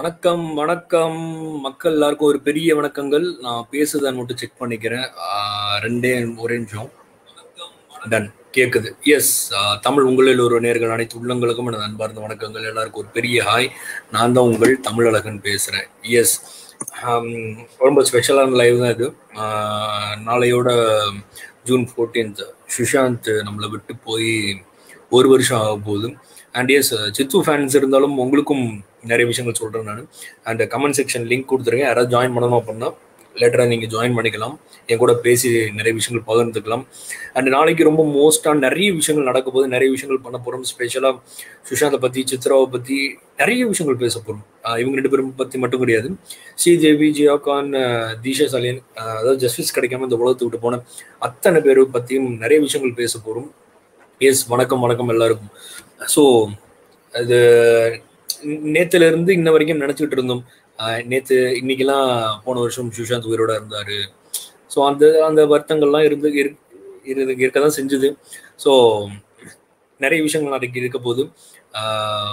வணக்கம், வணக்கம். மக்கள் எல்லாருக்கும் ஒரு பெரிய வணக்கங்கள். நான் பேசுதான்னு மட்டும் செக் பண்ணிக்கிறேன். ஆ 2டே ஒரே நிமிஷம். டன். கேக்குது. எஸ். அ தமிழ் உங்களில் ஒரு நேயர்கள் அனைத்து உள்ளங்களுக்கும் எனது அன்பார்ந்த வணக்கங்கள். எல்லாருக்கும் ஒரு பெரிய ஹாய். நான் தான் உங்கள் தமிழழகன் பேசுறேன். எஸ். அம் ரொம்ப ஸ்பெஷலான லைவ் தான் இது. ஆ நாளையோட ஜூன் 14த் சுஷாந்த் நம்மள விட்டு போய் 1 வருஷம் ஆகப்போகுது. அண்ட் எஸ் சித்து ஃபேன்ஸ் இருந்தாலும் உங்களுக்கும் நெறைய விஷயங்கள் சொல்றேன் நானு. அண்ட் கமெண்ட் செக்ஷன் லிங்க் குடுத்துருக்கேன். யாராவது ஜாயின் பண்ணணும் அப்டின்னா, லேட்டரா நீங்க ஜாயின் பண்ணிக்கலாம். என் கூட பேசி நெறைய விஷயங்கள் பகிர்ந்துக்கலாம். அண்ட் நாளைக்கு ரொம்ப மோஸ்ட்டா நெறைய விஷயங்கள் நடக்கப்போகுது. நெறைய விஷயங்கள் பண்ண போறோம். ஸ்பெஷலா சுஷாந்த பத்தி, சித்ராவ பத்தி நெறைய விஷயங்கள் பேச போறோம். அ இவங்க 2 பேரும் பத்தி மட்டும் கிடையாது. ஸ்ரீதேவி, ஜியா கான், தீஷா சலீன் அ அதாவது ஜஸ்டிஸ் கிடைக்காம இந்த உலகத்த விட்டு போன அத்தன பேர பத்தியும் நெறைய விஷயங்கள் பேச போறோம். எஸ். வணக்கம், வணக்கம் எல்லாருக்கும். ஸோ அது நேத்துல இருந்து இன்ன வரைக்கும் நெனச்சுக்கிட்டு இருந்தோம். அ நேத்து இன்னைக்கெல்லாம் போன வருஷம் சுஷாந்த் உயிரோட இருந்தாரு. ஸோ அந்த அந்த வருத்தங்கள்லாம் இருந்து இருக் இரு இருக்க தான் செஞ்சது. ஸோ நெறைய விஷயங்கள் நாளைக்கு இருக்க போது. ஆ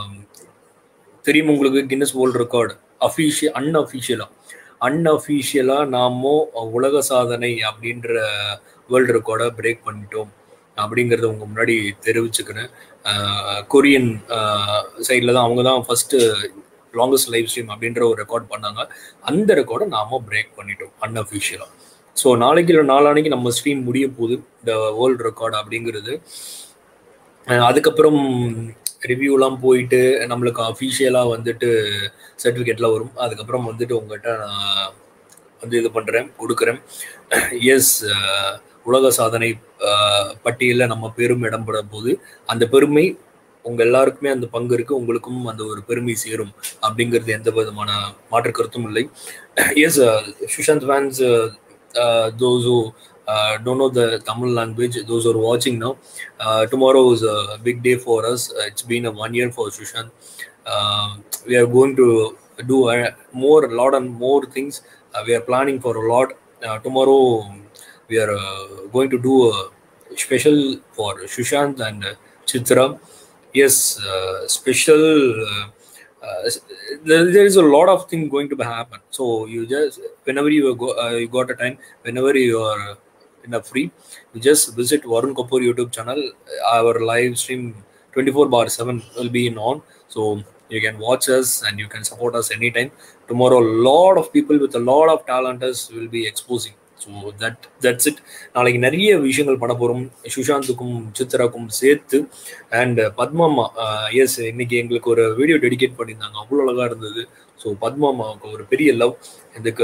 தெரியுமா உங்களுக்கு கின்னஸ் வேர்ல்ட் ரெக்கார்ட் அஃபிஷிய அன்அஃபிஷியலா அன்அஃபிஷியலா நாமோ உலக சாதனை அப்படின்ற வேர்ல்ட் ரெக்கார்ட பிரேக் பண்ணிட்டோம். அப்படிங்கிறத உங்க முன்னாடி தெரிவிச்சுக்கிறேன். ஆ கொரியன் அ சைட்ல தான் அவங்க தான் ஃபர்ஸ்ட்டு லாங்கஸ்ட் லைவ் ஸ்ட்ரீம் அப்படின்ற ஒரு ரெக்கார்ட் பண்ணாங்க. அந்த ரெக்கார்ட நாம பிரேக் பண்ணிட்டோம் அன்அஃபிஷியலா. ஸோ நாளைக்கு இல்ல நாளான்னைக்கு நம்ம ஸ்ட்ரீம் முடிய போகுது. இந்த வேர்ல்ட் ரெக்கார்ட் அப்படிங்கிறது. அ அதுக்கப்புறம் ரிவ்யூலாம் போயிட்டு நம்மளுக்கு அஃபிஷியலா வந்துட்டு சர்டிஃபிகேட்லாம் வரும். அதுக்கப்புறம் வந்துட்டு உங்கட்ட நான் வந்து இது பண்றேன், குடுக்குறேன். எஸ் உலக சாதனை அ பட்டியல்ல நம்ம பேரும் இடம் பெற போது. அந்த பெருமை உங்க எல்லாருக்குமே அந்த பங்கு இருக்கு. உங்களுக்கும் அந்த ஒரு பெருமை சேரும். அப்படிங்கிறது எந்த விதமான மாற்று கருத்தும் இல்லை. Yes Sushant fans uh those who uh don't know the Tamil language those are வாட்சிங் now uh, tomorrow is a big day for us. Uh, it's been a one year for Sushant. Uh, we are going to do a more, a lot and more things. Uh, we are planning for a lot. Uh, tomorrow we are uh, going to do a special for Sushant and uh, Chitra. Yes, uh, special. Uh, uh, there, there is a lot of things going to happen. So you just whenever you go, uh, you got a time, whenever you are in a free, you just visit Varun Kapoor YouTube channel. Our live stream 24 bar 7 will be in on. So you can watch us and you can support us anytime. Tomorrow, a lot of people with a lot of talenters will be exposing. So that that's it நாளைக்கு நிறைய விஷயங்கள் பண்ண போகிறோம் சுஷாந்துக்கும் சித்ராக்கும் சேர்த்து and பத்மாமா S இன்னைக்கு எங்களுக்கு ஒரு video dedicate பண்ணியிருந்தாங்க அவ்வளோ அழகாக இருந்தது ஸோ பத்மாமாவுக்கு ஒரு பெரிய லவ் இதுக்கு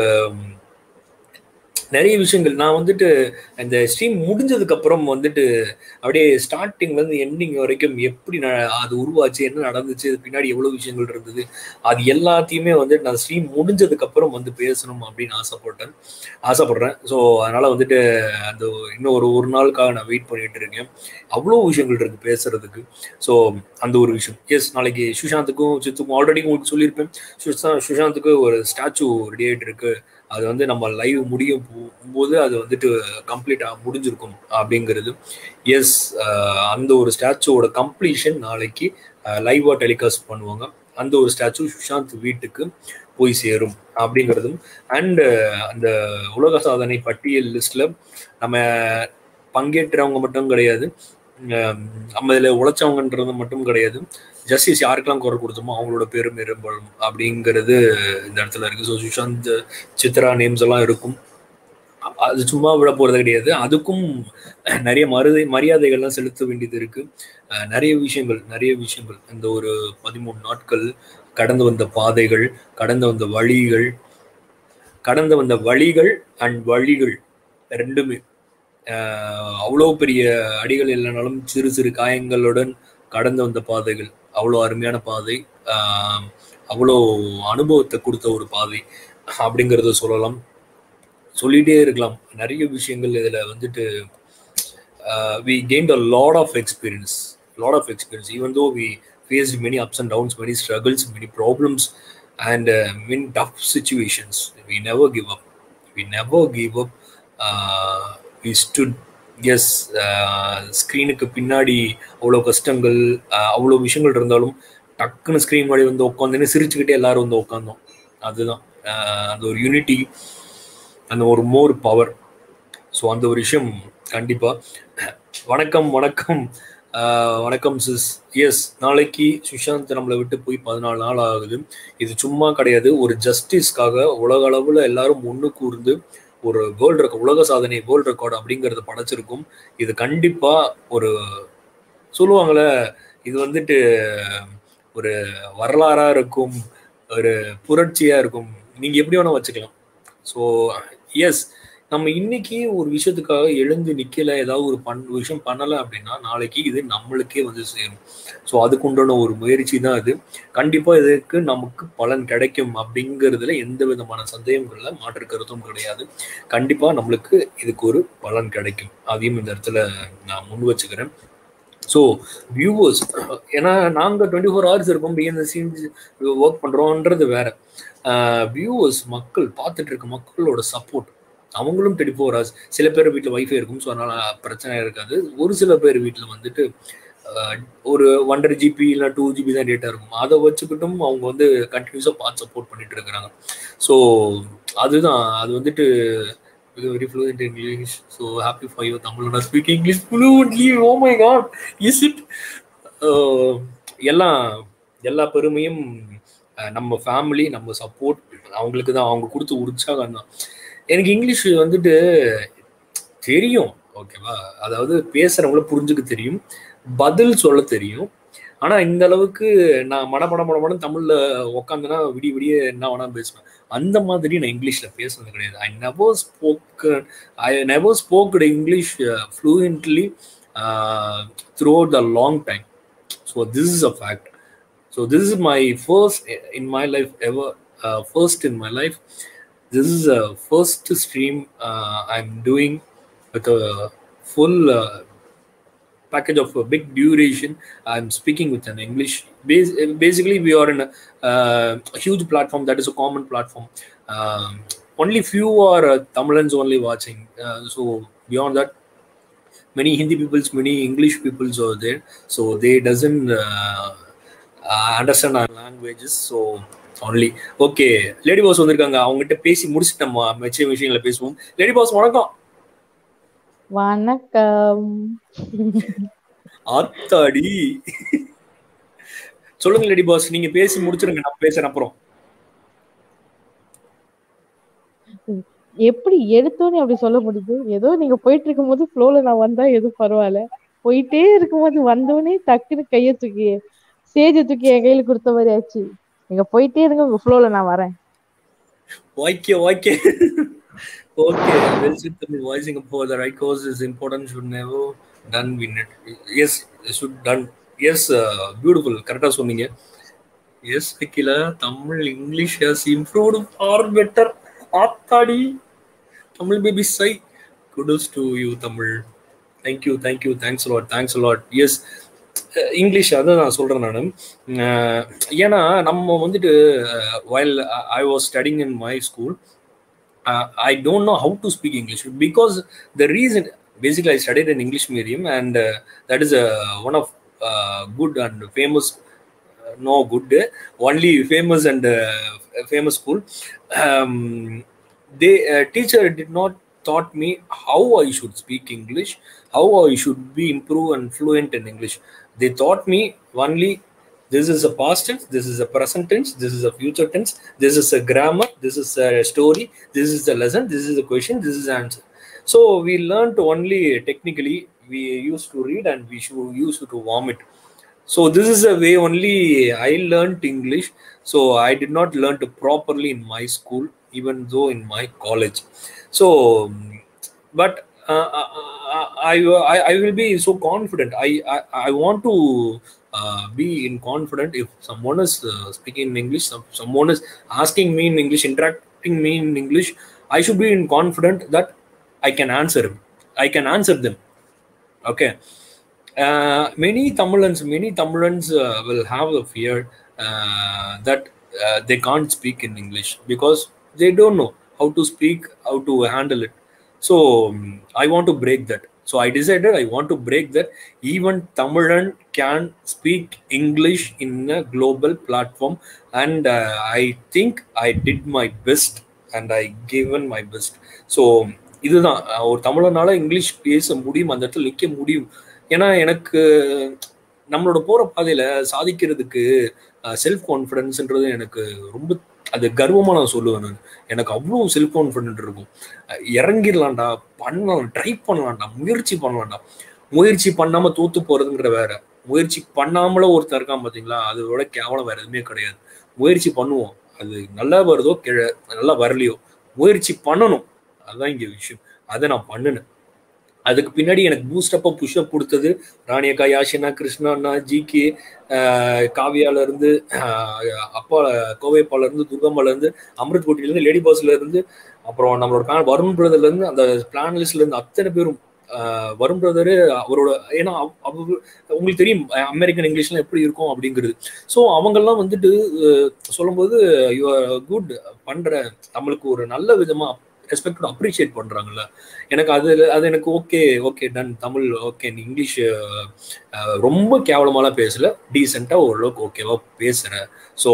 நிறைய விஷயங்கள் நான் வந்துட்டு இந்த ஸ்ட்ரீம் முடிஞ்சதுக்கு அப்புறம் வந்துட்டு அப்படியே ஸ்டார்டிங்ல இருந்து எண்டிங் வரைக்கும் எப்படி அது உருவாச்சு என்ன நடந்துச்சு பின்னாடி எவ்வளவு விஷயங்கள் இருந்தது அது எல்லாத்தையுமே வந்து நான் ஸ்ட்ரீம் முடிஞ்சதுக்கு அப்புறம் வந்து பேசணும் அப்படின்னு ஆசைப்பட்டேன் ஆசைப்படுறேன் ஸோ அதனால வந்துட்டு அந்த இன்னும் ஒரு ஒரு நாளுக்காக நான் வெயிட் பண்ணிட்டு இருக்கேன் அவ்வளோ விஷயங்கள் இருக்கு பேசுறதுக்கு ஸோ அந்த ஒரு விஷயம் எஸ் நாளைக்கு சுஷாந்துக்கும் சித்துக்கும் ஆல்ரெடி உங்களுக்கு சொல்லியிருப்பேன் சுஷா சுஷாந்துக்கு ஒரு ஸ்டாச்சு ரெடி ஆகிட்டு இருக்கு அது வந்து நம்ம லைவ் முடியும் போது அது வந்துட்டு கம்ப்ளீட்டாக முடிஞ்சிருக்கும் அப்படிங்கிறது எஸ் அந்த ஒரு ஸ்டாச்சுவோட கம்ப்ளீஷன் நாளைக்கு லைவாக டெலிகாஸ்ட் பண்ணுவாங்க அந்த ஒரு ஸ்டாச்சு சுஷாந்த் வீட்டுக்கு போய் சேரும் அப்படிங்கிறதும் அண்ட் அந்த உலக சாதனை பட்டியல் லிஸ்ட்ல நம்ம பங்கேற்றவங்க மட்டும் கிடையாது நம்ம இதில் உழைச்சவங்கன்றது மட்டும் கிடையாது ஜஸ்டிஸ் யாருக்கெல்லாம் குரல் கொடுத்தோமோ அவங்களோட பேரும் இரும்படும் அப்படிங்கிறது இந்த இடத்துல இருக்கு ஸோ சுஷாந்த் சித்ரா நேம்ஸ் எல்லாம் இருக்கும் அது சும்மா விட போறது கிடையாது அதுக்கும் நிறைய மருதை மரியாதைகள்லாம் செலுத்த வேண்டியது இருக்கு நிறைய விஷயங்கள் நிறைய விஷயங்கள் இந்த ஒரு பதிமூணு நாட்கள் கடந்து வந்த பாதைகள் கடந்து வந்த வழிகள் கடந்து வந்த வழிகள் அண்ட் வழிகள் ரெண்டுமே அவ்வளோ பெரிய அடிகள் இல்லைனாலும் சிறு சிறு காயங்களுடன் கடந்து வந்த பாதைகள் அவ்வளோ அருமையான பாதை அவ்வளோ அனுபவத்தை கொடுத்த ஒரு பாதை அப்படிங்கிறத சொல்லலாம் சொல்லிகிட்டே இருக்கலாம் நிறைய விஷயங்கள் இதில் வந்துட்டு we gained a lot of experience lot of experience even though we faced many ups and downs many struggles many problems and many tough situations we never give up we never give up we stood as ஸ்க்ரீனுக்கு பின்னாடி அவ்வளோ கஷ்டங்கள் அவ்வளோ விஷயங்கள் இருந்தாலும் டக்குன்னு screen முன்னாடி வந்து உட்காந்துன்னு சிரிச்சுக்கிட்டே எல்லாரும் வந்து உட்காந்தோம் அதுதான் ஆஹ் அந்த ஒரு யூனிட்டி அந்த ஒரு மோர் பவர் ஸோ அந்த ஒரு விஷயம் கண்டிப்பா வணக்கம் வணக்கம் ஆஹ் வணக்கம் சிஸ் எஸ் நாளைக்கு சுஷாந்த் நம்மளை விட்டு போய் பதினாலு நாள் ஆகுது இது சும்மா கிடையாது ஒரு ஜஸ்டிஸ்க்காக உலக அளவுல எல்லாரும் ஒன்று கூர்ந்து ஒரு வேர்ல்டு ரெக்கார்ட் உலக சாதனை வேர்ல்டு ரெக்கார்டு அப்படிங்கறத படைச்சிருக்கும் இது கண்டிப்பா ஒரு சொல்லுவாங்களே இது வந்துட்டு ஒரு வரலாறா இருக்கும் ஒரு புரட்சியா இருக்கும் நீங்க எப்படி வேணா வச்சுக்கலாம் ஸோ எஸ் நம்ம இன்னைக்கு ஒரு விஷயத்துக்காக எழுந்து நிக்கல ஏதாவது ஒரு பண் ஒரு விஷயம் பண்ணல அப்படின்னா நாளைக்கு இது நம்மளுக்கே வந்து சேரும் ஸோ அதுக்கு உண்டான ஒரு முயற்சி தான் இது கண்டிப்பா இதுக்கு நமக்கு பலன் கிடைக்கும் அப்படிங்கிறதுல எந்த விதமான சந்தேகங்கள்ல மாற்று கருத்தும் கிடையாது கண்டிப்பா நம்மளுக்கு இதுக்கு ஒரு பலன் கிடைக்கும் அதையும் இந்த இடத்துல நான் முன் வச்சுக்கிறேன் ஸோ வியூவர்ஸ் ஏன்னா நாங்கள் டுவெண்ட்டி ஃபோர் ஹவர்ஸ் இருக்கோம் பிஎன்எஸ்சி ஒர்க் பண்ணுறோன்றது வேற வியூவர்ஸ் மக்கள் பார்த்துட்டு இருக்க மக்களோட சப்போர்ட் அவங்களும் டுவெண்ட்டி ஃபோர் ஹவர்ஸ் சில பேர் வீட்டில் வைஃபை இருக்கும் ஸோ அதனால பிரச்சனை இருக்காது ஒரு சில பேர் வீட்டில் வந்துட்டு ஆஹ், ஒரு ஒன்றரை ஜிபி இல்லை டூ ஜிபி தான் டேட்டா இருக்கும் அதை வச்சுக்கிட்டும் அவங்க வந்து கண்டினியூஸாக பார்த்து சப்போர்ட் பண்ணிட்டு இருக்கிறாங்க ஸோ அதுதான் அது வந்துட்டு very fluent in English. So happy for you, Tamil. Not speak English fluently. Oh my God, is it? Uh, எல்லாம் எல்லா பெருமையும் அஹ், நம்ம ஃபேமிலி நம்ம சப்போர்ட் அவங்களுக்கு தான் அவங்க கொடுத்து உற்சாகம் தான் எனக்கு இங்கிலீஷ் வந்துட்டு தெரியும் ஓகேவா அதாவது பேசுறவங்கள புரிஞ்சுக்க தெரியும் பதில் சொல்ல தெரியும் ஆனா இந்த அளவுக்கு நான் மடமட மடமடம் தமிழ்ல உக்காந்தனா விடிய விடிய என்ன வேணா பேசுவேன் அந்த மாதிரி நான் இங்கிலீஷ்ல பேசுனது கிடையாது I never spoke I never spoke English fluently throughout the long time so this is a fact so this is my first in my life ever first in my life this is a first stream uh, I'm doing with a full uh, package of a big duration. I'm speaking with an English. Bas- basically, we are in a, uh, a huge platform that is a common platform. Um, only few are uh, Tamilans only watching. Uh, so beyond that, many Hindi peoples, many English peoples are there. So they doesn't uh, uh, understand our languages. So only okay lady boss வந்திருக்காங்க அவங்ககிட்ட பேசி முடிச்சுட்டு நம்ம மிச்ச விஷயங்களை பேசுவோம் lady pass வணக்கம் வணக்கம் ஆத்தாடி சொல்லுங்க லேடி பாஸ் நீங்க பேசி முடிச்சிருங்க நான் பேசுறேன் அப்புறம் எப்படி எடுத்தோன்னே அப்படி சொல்ல முடியுது ஏதோ நீங்க போயிட்டு இருக்கும்போது ஃப்ளோல நான் வந்தா எதுவும் பரவாயில்ல போயிட்டே இருக்கும்போது வந்தோடனே டக்குன்னு கைய தூக்கி ஸ்டேஜ தூக்கி என் கையில கொடுத்த மாதிரி ஆச்சு நீங்க போயிட்டே இருங்க உங்க ஃப்ளோல நான் வரேன் okay okay okay well said Tamil voicing அப்போ the right course is important should never done win it yes should done yes beautiful கரெக்டாக சொன்னீங்க yes Akila Tamil English has improved for better ஆத்தாடி தமிழ் பேபி சை kudos to you Tamil thank you thank you thanks lot thanks lot yes English அதை நான் சொல்கிறேன் நான் ஏன்னா நம்ம வந்துட்டு while I was studying in my school I don't know how to speak English because the reason basically i studied in english medium and uh, that is uh, one of uh, good and famous uh, no good only famous and uh, famous school um, they uh, teacher did not taught me how i should speak english how i should be improve and fluent in english they taught me only this is a past tense this is a present tense this is a future tense this is a grammar this is a story this is a lesson this is a question this is answer so we learned only technically we used to read and we should used to vomit so this is a way only i learned english so i did not learn it properly in my school even though in my college so but uh, I, I i will be so confident i i, I want to uh, be in confident if someone is uh, speaking in english some, someone is asking me in english interacting me in english i should be in confident that I can answer him. I can answer them. Okay. Uh, many Tamilans, many Tamilans uh, will have a fear uh, that uh, they can't speak in English because they don't know how to speak, how to handle it. So um, I want to break that. So I decided I want to break that even Tamizhan can speak English in a global platform and I think I did my best and I given my best so இதுதான் ஒரு தமிழனால English பேச முடியும் அந்த இடத்துல நிற்க முடியும் ஏன்னா எனக்கு நம்மளோட போற பாதையில சாதிக்கிறதுக்கு செல்ஃப் கான்ஃபிடன்ஸ்ன்றது எனக்கு ரொம்ப அது கர்வமா நான் சொல்லுவேன் நான் எனக்கு அவ்வளோ செல்ஃப் கான்ஃபிடென்ட் இருக்கும் இறங்கிடலாம்டா பண்ணலாம் ட்ரை பண்ணலாம்டா முயற்சி பண்ணலாம்டா முயற்சி பண்ணாம தோத்து போறதுங்கிற வேற முயற்சி பண்ணாமல ஒருத்தர் இருக்கான் பாத்தீங்களா அதோட கேவலம் வேற எதுவுமே கிடையாது முயற்சி பண்ணுவோம் அது நல்லா வருதோ கிழ நல்லா வரலையோ முயற்சி பண்ணணும் அதுதான் இங்க விஷயம் அதை நான் பண்ணினேன் அதுக்கு பின்னாடி எனக்கு பூஸ்டப்பா புஷ்அப் கொடுத்தது ராணியக்கா யாஷினா கிருஷ்ணா அண்ணா ஜி கே காவியால இருந்து அப்பா கோவைப்பால இருந்து துர்கம்மால இருந்து அமிர்த் கோட்டில இருந்து லேடி பாஸ்ல இருந்து அப்புறம் நம்மளோட பிளான் வருண் பிரதர்ல இருந்து அந்த பிளான் லிஸ்ட்ல இருந்து அத்தனை பேரும் வருண் பிரதரு அவரோட ஏன்னா உங்களுக்கு தெரியும் அமெரிக்கன் இங்கிலீஷ்லாம் எப்படி இருக்கும் அப்படிங்கிறது ஸோ அவங்கெல்லாம் வந்துட்டு சொல்லும்போது யூ குட் பண்ற நம்மளுக்கு ஒரு நல்ல விதமா ரெஸ்பெக்ட் அப்ரிஷியேட் பண்றாங்கல்ல எனக்கு அது அது எனக்கு okay okay done Tamil okay நீ இங்கிலீஷ் ரொம்ப கேவலமாலாம் பேசல டீசெண்டாக ஓரளவுக்கு ஓகேவா பேசுறேன் so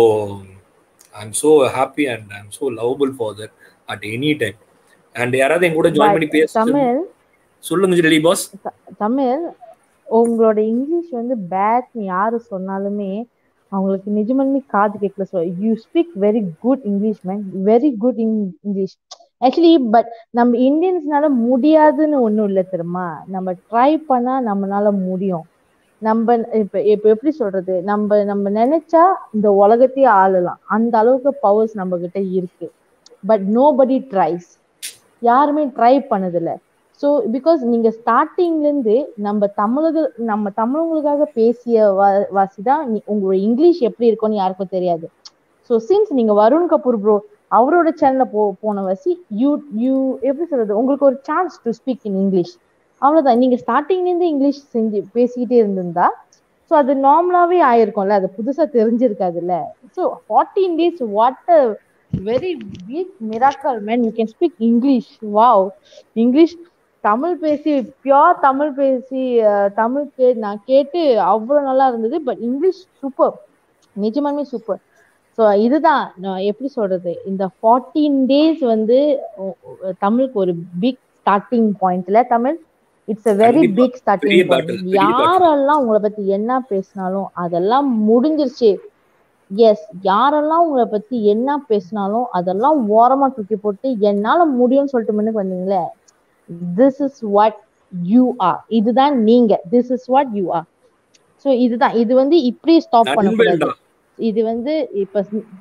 I am so happy and I am so lovable for that at any time and யாராவது என் கூட ஜாயின் பண்ணி பேச தமிழ் சொல்லுங்க டெலி பாஸ் தமிழ் உங்களோட இங்கிலீஷ் வந்து பேட்னு யாரு சொன்னாலுமே அவங்களுக்கு நிஜமாலுமே காது கேட்கல சொல்ல you speak very good English man very good English actually but நம்ம இந்தியன்ஸ்னால முடியாதுன்னு ஒன்றும் இல்லை தெரியுமா நம்ம ட்ரை பண்ணா நம்மளால முடியும் நம்ம இப்ப இப்ப எப்படி சொல்றது நம்ம நம்ம நினைச்சா இந்த உலகத்தையே ஆளலாம் அந்த அளவுக்கு பவர்ஸ் நம்ம கிட்ட இருக்கு பட் நோ படி ட்ரைஸ் யாருமே ட்ரை பண்ணதில்ல ஸோ பிகாஸ் நீங்க ஸ்டார்டிங்ல இருந்து நம்ம தமிழர்கள் நம்ம தமிழங்களுக்காக பேசிய வாசி தான் உங்களோட இங்கிலீஷ் எப்படி இருக்கும்னு யாருக்கும் தெரியாது ஸோ சின்ஸ் நீங்க வருண் கபூர் ப்ரோ அவரோட சேனல்ல போ போன வசி யூ யூ எப்படி சொல்றது உங்களுக்கு ஒரு chance to speak in English அவ்வளவுதான் நீங்க ஸ்டார்டிங்ல இருந்து இங்கிலீஷ் செஞ்சு பேசிக்கிட்டே இருந்திருந்தா ஸோ அது நார்மலாவே ஆயிருக்கும்ல அது புதுசா தெரிஞ்சிருக்காதுல்ல so fourteen days what a very big miracle man you can speak English wow English Tamil பேசி பியோர் தமிழ் பேசி தமிழ் கே நான் கேட்டு அவ்வளோ நல்லா இருந்தது பட் இங்கிலீஷ் சூப்பர் நிஜமாலுமே சூப்பர் ஸோ இதுதான் நான் எப்படி சொல்றது இந்த ஃபார்ட்டீன் டேஸ் வந்து தமிழுக்கு ஒரு பிக் ஸ்டார்டிங் பாயிண்ட்ல Tamil it's a very big starting point யாரெல்லாம் உங்களை பத்தி என்ன பேசினாலும் அதெல்லாம் முடிஞ்சிருச்சு எஸ் யாரெல்லாம் உங்களை பத்தி என்ன பேசினாலும் அதெல்லாம் ஓரமா தூக்கி போட்டு என்னால முடியும்னு சொல்லிட்டு முன்னுக்கு வந்தீங்களே this is what you are இதுதான் நீங்க this is what you are so இதுதான் இது வந்து இப்படி ஸ்டாப் பண்ணக்கூடாது இது வந்து இப்ப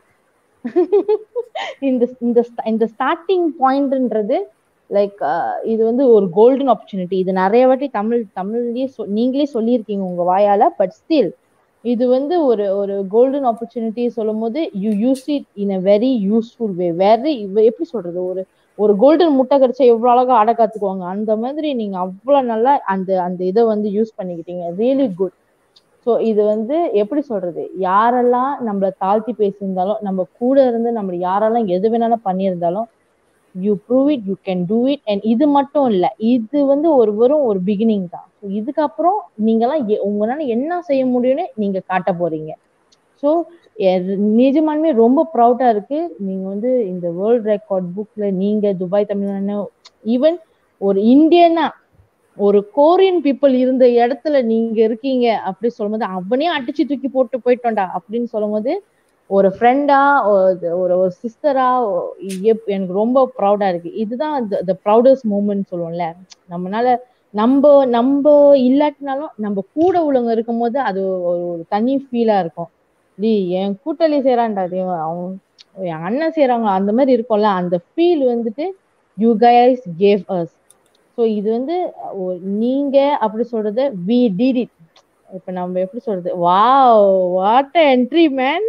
இந்த இந்த இந்த ஸ்டார்டிங் பாயிண்ட்ன்றது லைக் இது வந்து ஒரு கோல்டன் ஆப்பர்ச்சுனிட்டி இது நிறைய வாட்டி தமிழ் தமிழ்லயே நீங்களே சொல்லியிருக்கீங்க உங்க வாயால பட் ஸ்டில் இது வந்து ஒரு ஒரு கோல்டன் ஆப்பர்ச்சுனிட்டி சொல்லும் போது you use it in a very useful way very எப்படி சொல்றது ஒரு ஒரு கோல்டன் முட்டை கிடைச்சா எவ்வளவு அழகா ஆட காத்துக்குவாங்க அந்த மாதிரி நீங்க அவ்வளவு நல்லா அந்த அந்த இதை வந்து யூஸ் பண்ணிக்கிட்டீங்க ரியலி குட் ஸோ இது வந்து எப்படி சொல்றது யாரெல்லாம் நம்மள தாழ்த்தி பேசியிருந்தாலும் நம்ம கூட இருந்து நம்ம யாரெல்லாம் எது வேணாலும் பண்ணியிருந்தாலும் you prove it you can do it and இது மட்டும் இல்லை இது வந்து ஒரு வெறும் ஒரு பிகினிங் தான் ஸோ இதுக்கப்புறம் நீங்கெல்லாம் உங்களால என்ன செய்ய முடியும்னு நீங்க காட்ட போறீங்க ஸோ நிஜமானுமே ரொம்ப ப்ரௌடா இருக்கு நீங்க வந்து இந்த வேர்ல்ட் ரெக்கார்ட் புக்ல நீங்க துபாய் தமிழ்நாடு ஈவன் ஒரு இந்தியனா ஒரு கோரியன் பீப்புள் இருந்த இடத்துல நீங்க இருக்கீங்க அப்படி சொல்லும்போது அவனே அடிச்சு தூக்கி போட்டு போயிட்டோண்டா அப்படின்னு சொல்லும்போது ஒரு ஃப்ரெண்டா ஒரு ஒரு சிஸ்டரா எனக்கு ரொம்ப ப்ரௌடா இருக்கு இதுதான் த ப்ரௌடஸ்ட் மூமெண்ட் சொல்லுவோம்ல நம்மளால நம்ம நம்ம இல்லாட்டினாலும் நம்ம கூட உள்ளவங்க இருக்கும் போது அது ஒரு தனி ஃபீலா இருக்கும் டி என் கூட்டாளி செய்யறான்டா அவன் என் அண்ணன் செய்யறாங்க அந்த மாதிரி இருக்கும்ல அந்த ஃபீல் வந்துட்டு you guys gave us so இது வந்து நீங்க அப்படி சொல்றது வி டிட் இட் இப்ப நம்ம எப்படி சொல்றது wow what entry man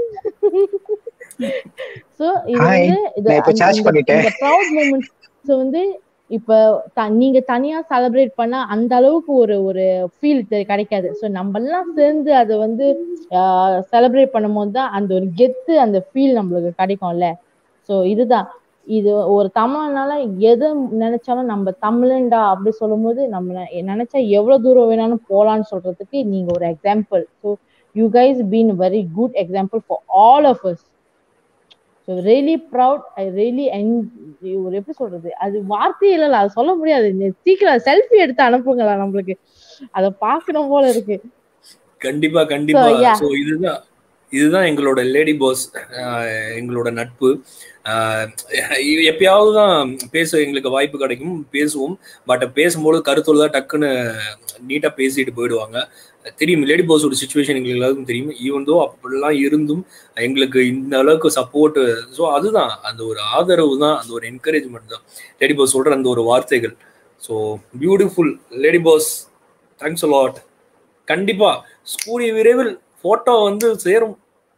so இது வந்து இந்த ப்ரௌட் மூமெண்ட்ஸ் வந்து இப்ப நீங்க தனியா செலிப்ரேட் பண்ணா அந்த அளவுக்கு ஒரு ஒரு ஃபீல் கிடைக்காது ஸோ நம்ம எல்லாம் சேர்ந்து அதை வந்து செலிப்ரேட் பண்ணும் போது தான் அந்த ஒரு கெத்து அந்த ஃபீல் நம்மளுக்கு கிடைக்கும்ல ஸோ இதுதான் இது ஒரு தமிழனால எது நினைச்சாலும் நம்ம தமிழன்டா அப்படி சொல்லும்போது நம்ம நெ- நினைச்சா எவ்வளவு தூரம் வேணாலும் போலான்னு சொல்றதுக்கு நீங்க ஒரு example so you guys been very good example for all of us so really proud I really ஒரு எப்படி சொல்றது அது வார்த்தையே இல்லைல்ல அது சொல்ல முடியாது நீ சீக்கிரம் செல்ஃபி எடுத்து அனுப்புங்களா நம்மளுக்கு அதை பார்க்கணும் போல இருக்கு கண்டிப்பா கண்டிப்பா So, yeah. ஸோ இதுதான் இதுதான் எங்களோட லேடி பாஸ் எங்களோட நட்பு ஆஹ் எப்பயாவது தான் பேச எங்களுக்கு வாய்ப்பு கிடைக்கும் பேசுவோம் பட் பேசும்போது கருத்துல தான் டக்குன்னு நீட்டா பேசிட்டு போயிடுவாங்க தெரியும் லேடி பாஸோட சுச்சுவேஷன் எங்களுக்கு எல்லாருக்கும் தெரியும் ஈவன் தோ அப்படிலாம் இருந்தும் எங்களுக்கு இந்த அளவுக்கு சப்போர்ட் ஸோ அதுதான் அந்த ஒரு ஆதரவு தான் அந்த ஒரு என்கரேஜ்மெண்ட் தான் லேடி பாஸ் சொல்ற அந்த ஒரு வார்த்தைகள் so beautiful lady boss thanks lot கண்டிப்பா கூடிய விரைவில் போட்டோ வந்து சேரும்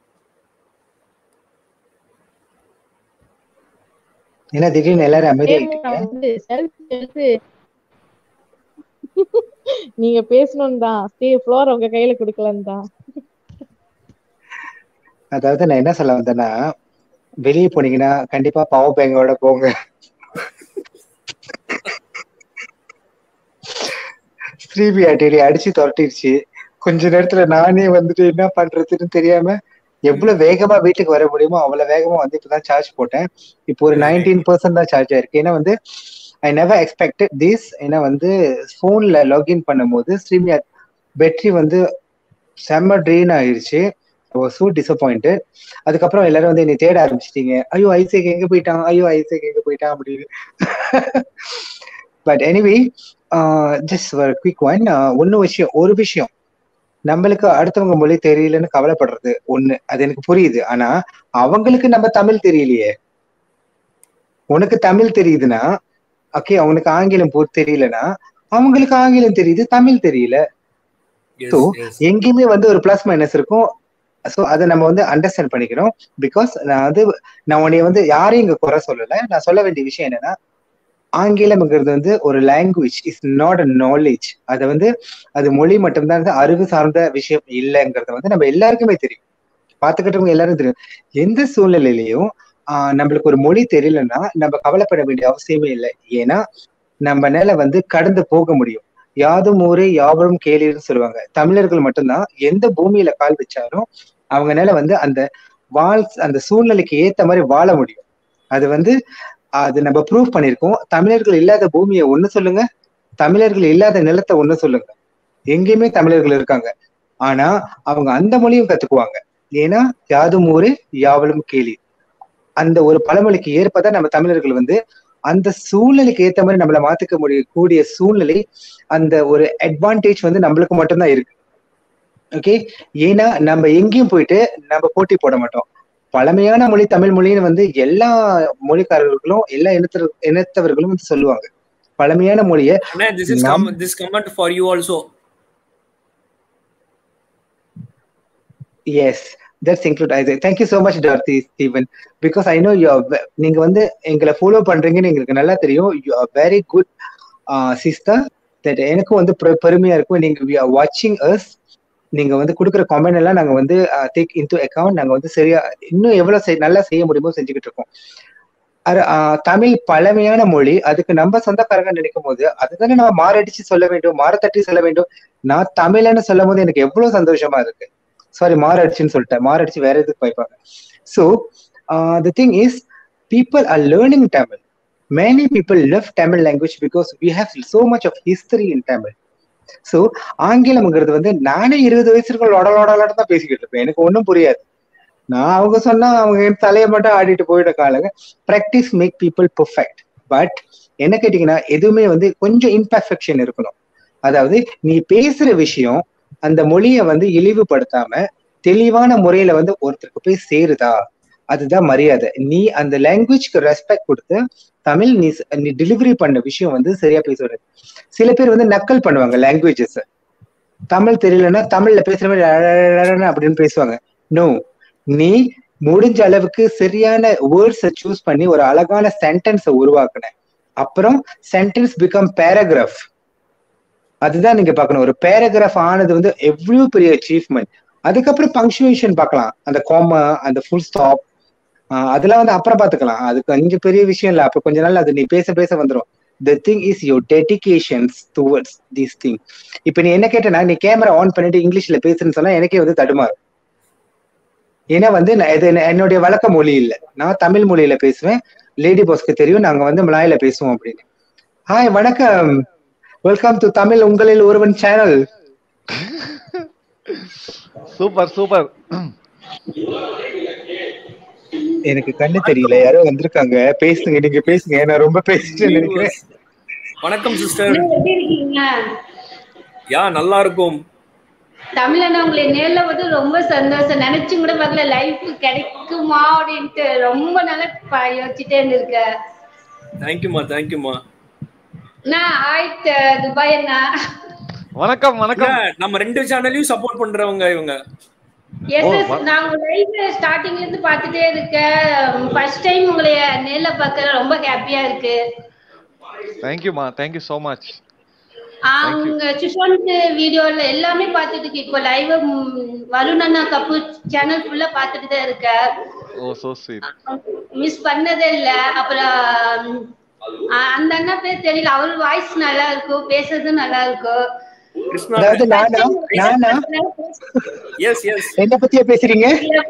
ஏன்னா திடீர்னு எல்லாரும் அமைதி ஏன் ஆயிட்டீங்க நான் வந்து selfie எடுத்து நீங்க பேசணும் தான் ஸ்டே ஃப்ளோர் உங்க கையில கொடுக்கலன்னு தான் அதாவது நான் என்ன சொல்ல வந்தேன்னா வெளியே போனீங்கன்னா கண்டிப்பா பவர் பேங்கோட போங்க ஸ்ரீபி அடிடி அடிச்சு துரட்டிடுச்சு கொஞ்ச நேரத்துல நானே வந்துட்டு என்ன பண்றதுன்னு தெரியாம எவ்வளவு வேகமா வீட்டுக்கு வர முடியுமோ அவ்வளவு வேகமா வந்து இப்பதான் சார்ஜ் போட்டேன் இப்போ ஒரு நைன்டீன் பர்சன்ட் தான் சார்ஜ் ஆயிருக்கு ஏன்னா வந்து ஐ நெவர் எக்ஸ்பெக்டட் திஸ் ஏன்னா வந்து போன்ல லாகின் பண்ணும்போது ஸ்ரீமியா பேட்டரி வந்து செம்ம ட்ரெயின் ஆயிருச்சு சோ டிசப்பாயிண்டட் அதுக்கப்புறம் எல்லாரும் வந்து என்னை தேட ஆரம்பிச்சிட்டீங்க ஐயோ ஐசேக் எங்க போயிட்டான் ஐயோ ஐசேக் எங்க போயிட்டான் அப்படின்னு பட் எனிவே ஜஸ்ட் ஒரு குவிக் ஒன் ஒன்னு விஷயம் ஒரு விஷயம் நம்மளுக்கு அடுத்தவங்க மொழி தெரியலன்னு கவலைப்படுறது ஒண்ணு அது எனக்கு புரியுது ஆனா அவங்களுக்கு நம்ம தமிழ் தெரியலையே உனக்கு தமிழ் தெரியுதுன்னா ஓகே அவனுக்கு ஆங்கிலம் போ தெரியலனா அவங்களுக்கு ஆங்கிலம் தெரியுது தமிழ் தெரியல Yes, So, yes. எங்கேயுமே வந்து ஒரு பிளஸ் மைனஸ் இருக்கும் ஸோ அதை நம்ம வந்து அண்டர்ஸ்டாண்ட் பண்ணிக்கிறோம் பிகாஸ் நான் வந்து நான் உன்னைய வந்து யாரையும் இங்க குறை சொல்லல நான் சொல்ல வேண்டிய விஷயம் என்னன்னா ஆங்கிலம்ங்கிறது வந்து ஒரு language is not a knowledge அதை வந்து அது மொழி மட்டும்தான் வந்து அறிவு சார்ந்த விஷயம் இல்லைங்கிறது வந்து நம்ம எல்லாருக்குமே தெரியும் பார்த்துக்கிட்டவங்க எல்லாரும் தெரியும் எந்த சூழ்நிலையிலையும் ஆஹ் நம்மளுக்கு ஒரு மொழி தெரியலன்னா நம்ம கவலைப்பட வேண்டிய அவசியமே இல்லை ஏன்னா நம்மனால வந்து கடந்து போக முடியும் யாதும் ஊரே யாவரும் கேளீர்னு சொல்லுவாங்க தமிழர்கள் மட்டும்தான் எந்த பூமியில கால் வச்சாலும் அவங்கனால வந்து அந்த வாழ் அந்த சூழ்நிலைக்கு ஏத்த மாதிரி வாழ முடியும் அது வந்து அது நம்ம ப்ரூவ் பண்ணியிருக்கோம் தமிழர்கள் இல்லாத பூமியை ஒண்ணு சொல்லுங்க தமிழர்கள் இல்லாத நிலத்தை ஒண்ணு சொல்லுங்க எங்கேயுமே தமிழர்கள் இருக்காங்க ஆனா அவங்க அந்த மொழியும் கத்துக்குவாங்க ஏன்னா யாதும் ஊரே யாவலும் கேளி அந்த ஒரு பழமொழிக்கு ஏற்பதான் நம்ம தமிழர்கள் வந்து அந்த சூழ்நிலைக்கு ஏத்த மாதிரி நம்மள மாத்திக்க முடிய கூடிய சூழ்நிலை அந்த ஒரு அட்வான்டேஜ் வந்து நம்மளுக்கு மட்டும்தான் இருக்கு ஓகே ஏன்னா நம்ம எங்கேயும் போயிட்டு நம்ம போட்டி போட மாட்டோம் பழமையான மொழி தமிழ் மொழின்னு வந்து எல்லா மொழிக்காரர்களும் எல்லா இனத்தர் இனத்தவர்களும் வந்து சொல்லுவாங்க பழமையான மொழியை Anna, this is Nam- com- this comment for you also. Yes that's include I thank you so much டார்த்தி Steven because I know you நீங்க வந்து எங்களை ஃபாலோ பண்றீங்கன்னு எங்களுக்கு நல்லா தெரியும் you are very good sister that எனக்கும் வந்து பெரு- பெருமையா இருக்கும் நீங்க வி ஆர் வாட்சிங் அஸ் நீங்க வந்து கொடுக்குற கமெண்ட் எல்லாம் நாங்க வந்து டேக் இன்டு அக்கௌண்ட் நாங்க வந்து சரியா இன்னும் எவ்வளவு செய்- நல்லா செய்ய முடியுமோ செஞ்சுக்கிட்டு இருக்கோம் அர- ஆஹ் தமிழ் பழமையான மொழி அதுக்கு நம்ம சொந்தக்காரங்க நினைக்கும் போது அதுதானே நம்ம மாரடிச்சு சொல்ல வேண்டும் மாரத்தட்டி சொல்ல வேண்டும் நான் தமிழன்னு சொல்லும் போது எனக்கு எவ்வளவு சந்தோஷமா இருக்கு சாரி மாரடிச்சுன்னு சொல்லிட்டேன் மாரடிச்சு வேற எதுக்கு வைப்பாங்க so the thing is people are learning Tamil many people love tamil language because we have so much of history in tamil so ஆங்கிலம்ங்கிறது வந்து நானே இருபது வயசு இருக்க லொடலோடலோட தான் பேசிக்கிட்டு இருப்பேன் எனக்கு ஒன்றும் புரியாது நான் அவங்க சொன்னா அவங்க என் தலையை மட்டும் ஆடிட்டு போயிட காலங்க practice make people perfect but என்ன கேட்டீங்கன்னா எதுவுமே வந்து கொஞ்சம் இம்பர்ஃபெக்ஷன் இருக்கணும் அதாவது நீ பேசுற விஷயம் அந்த மொழியை வந்து இழிவுபடுத்தாம தெளிவான முறையில வந்து ஒருத்தருக்கு போய் சேருதா அதுதான் மரியாதை நீ அந்த லாங்குவேஜ்க்கு ரெஸ்பெக்ட் கொடுத்து தமிழ் நீ ச- நீ டெலிவரி பண்ண விஷயம் வந்து சரியா பேசுறது சில பேர் வந்து நக்கல் பண்ணுவாங்க லாங்குவேஜஸ் தமிழ் தெரியலன்னா தமிழ்ல பேசுற மாதிரி அழகழகழகன்னு அப்படின்னு பேசுவாங்க நோ நீ முடிஞ்ச அளவுக்கு சரியான வேர்ட்ஸை சூஸ் பண்ணி ஒரு அழகான சென்டென்ஸை உருவாக்குன அப்புறம் சென்டென்ஸ் பிகம் பேராகிராஃப் அதுதான் நீங்க பார்க்கணும் ஒரு பேராகிராஃப் ஆனது வந்து எவ்வளவு பெரிய அச்சீவ்மெண்ட் அதுக்கப்புறம் பங்க்சுவேஷன் பார்க்கலாம் அந்த கோமா அந்த ஃபுல் ஸ்டாப் ஆஹ் அதெல்லாம் வந்து அப்புறம் பாத்துக்கலாம் அது கொஞ்சம் பெரிய விஷயம் இல்ல அப்ப கொஞ்ச நாள் அது நீ பேச பேச வந்துரும் the thing is your dedications towards this thing இப்ப நீ என்ன கேட்டனா நீ கேமரா ஆன் பண்ணிட்டு இங்கிலீஷ்ல பேசுன்னு சொன்னா எனக்கே வந்து தடுமாறும் ஏன்னா வந்து நான் இது என்ன- என்னுடைய வழக்க மொழி இல்ல நான் தமிழ் மொழியில பேசுவேன் லேடி பாஸ்க்கு தெரியும் நாங்க வந்து மலாயில பேசுவோம் அப்படின்னு ஹாய் வணக்கம் வெல்கம் டு தமிழ் உங்களில் ஒருவன் சேனல் சூப்பர் சூப்பர் எனக்கு கண்ணு தெரியல யாரோ வந்திருக்காங்க பேசுங்க நீங்க பேசுங்க நான் ரொம்ப பேசிட்டு நினைக்கிறேன் வணக்கம் சிஸ்டர் எப்படி இருக்கீங்க யா நல்லா இருக்கும் தமிழனா உங்களை நேர்ல வந்து ரொம்ப சந்தோஷம் நினைச்சும் கூட பார்க்கல லைஃப் கிடைக்குமா அப்படின்ட்டு ரொம்ப நாளா ப- யோசிச்சுட்டே இருந்திருக்கேன் தேங்க்யூமா தேங்க்யூமா நான் ஆயிட் துபாய் அண்ணா வணக்கம் வணக்கம் நம்ம ரெண்டு சேனலையும் சப்போர்ட் பண்றவங்க இவங்க எஸ் ஓ, எஸ் வ- நான் உங்க லைஃப் ஸ்டார்டிங்ல இருந்து பார்த்துட்டே இருக்கேன் ஃபர்ஸ்ட் டைம் உங்களை நேர்ல பார்க்க ரொம்ப ஹாப்பியா இருக்கு தேங்க்யூமா தேங்க்யூ so மச் ஆஹ் உங்க சுஷாந்த் வீடியோல எல்லாமே பார்த்துட்டு இருக்கு இப்போ லைவ் வருண் அண்ணா கப்பு சேனல் ஃபுல்லா பார்த்துட்டு தான் இருக்கேன் ஓ சோ ஸ்வீட் மிஸ் பண்ணதே இல்ல அப்புறம் அஹ் அந்த அண்ணா பேர் தெரியல அவர் வாய்ஸ் நல்லா இருக்கும் பேசுறதும் நல்லா இருக்கும் கிருஷ்ணா அதாவது நானா நானா எஸ் எஸ் என்ன பத்தியா பேசுறீங்க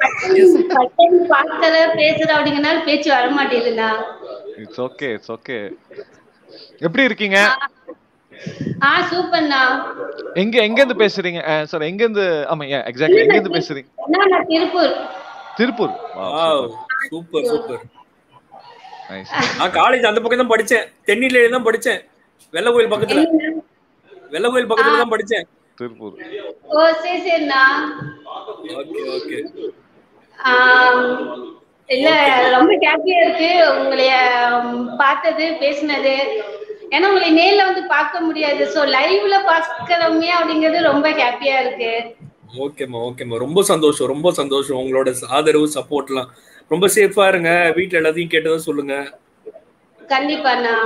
பார்க்கல பேசுற அப்படிங்கனால பேச்சு வர மாட்டேங்குதுண்ணா இட்ஸ் ஓகே இட்ஸ் ஓகே எப்படி இருக்கீங்க ஆ சூப்பர்ண்ணா எங்க எங்க இருந்து பேசுறீங்க சார் எங்க இருந்து ஆமா எக்ஸாக்ட்லி எங்க இருந்து பேசுறீங்க அண்ணா, நான் Tiruppur Tiruppur wow super super nice நான் காலேஜ் அந்த பக்கம் தான் படிச்சேன் தென்னில தான் படிச்சேன் வெள்ள கோயில் பக்கத்துல வெள்ள கோயில் பக்கத்துல தான் படிச்சேன் திருப்பூர் ஓ சரி சரிண்ணா ஓகே ஓகே ஆம், இல்ல ரொம்ப ஹாப்பியா இருக்கு உங்களைய ம், பார்த்தது பேசினது ஏன்னா உங்களை நேர்ல வந்து பார்க்க முடியாது சோ லைவ்ல பார்க்கறோமே அப்படிங்கிறது ரொம்ப ஹாப்பியா இருக்கு ஓகேம்மா ஓகேம்மா ரொம்ப சந்தோஷம் ரொம்ப சந்தோஷம் உங்களோட ஆதரவு சப்போர்ட்லாம் ரொம்ப சேஃபா இருங்க வீட்ல எல்லாத்தையும் கேட்டதா சொல்லுங்க கண்டிப்பாண்ணா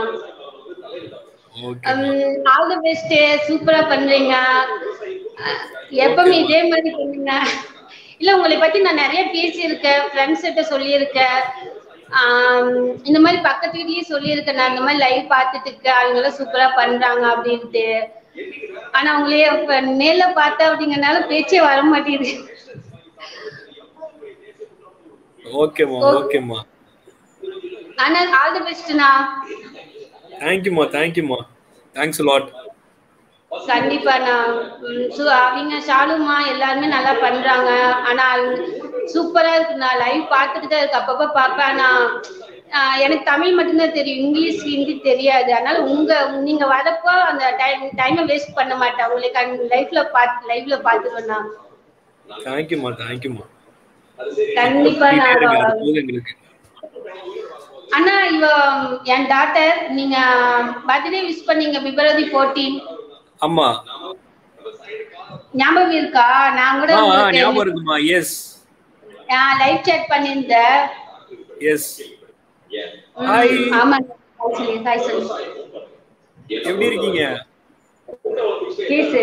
ஓகே ஆல் தி பெஸ்ட் சூப்பரா பண்றீங்க அஹ், எப்பவுமே இதே மாதிரி பண்ணுங்க இல்ல உங்களை பத்தி நான் நிறைய பேசியிருக்கேன் ஃப்ரெண்ட்ஸ் கிட்ட சொல்லியிருக்கேன் ஆம், இந்த மாதிரி பக்கத்து வீட்லயே சொல்லியிருக்கேன் நான் இந்த மாதிரி லைவ் பார்த்துட்டு இருக்கேன் அவங்க எல்லாம் சூப்பரா பண்றாங்க அப்படின்ட்டு ஆனா உங்களையே இப்ப நேர்ல பார்த்தேன் அப்படிங்கறனால பேச்சே வர மாட்டேங்குது ஓகேம்மா ஓகேம்மா ஆனா ஆல் தி பெஸ்ட்ண்ணா தேங்க்யூம்மா தேங்க்யூம்மா தேங்க்ஸ் லாட் கண்டிப்பா நான் ம், சு- அவங்க ஷாலுமா எல்லாருமே நல்லா பண்றாங்க ஆனா சூப்பரா இருக்கு நான் லைவ் பார்த்துட்டு தான் இருக்கு அப்பப்ப பார்ப்பேன் ஆனா ஆஹ், எனக்கு தமிழ் மட்டும்தான் தெரியும் இங்கிலீஷ் ஹிந்தி தெரியாது அதனால உங்க நீங்க வரப்போ அந்த டைம் டைமை வேஸ்ட் பண்ண மாட்டேன் உங்களுக்கு லைஃப்ல பார்த்து லைவ்ல பார்த்துருவேன் நான் தேங்க்யூம்மா தேங்க்யூம்மா கண்டிப்பா நான் போதும் எங்களுக்கு அண்ணா இவ என் டாட்டர் நீங்க பர்த்டே விஷ் பண்ணீங்க பிப்ரவரி 14 ஆமா ஞாபகம் இருக்கா நான் கூட ஆ, ஆ, உங்களுக்கு ஞாபகம் இருக்குமா எஸ் லைவ் chat பண்ணியிருந்தேன் எஸ் ஹாய் ம், ஆமா ஹாய் சொல்லி ஹாய் சொல்லி எப்படி இருக்கீங்க கேசு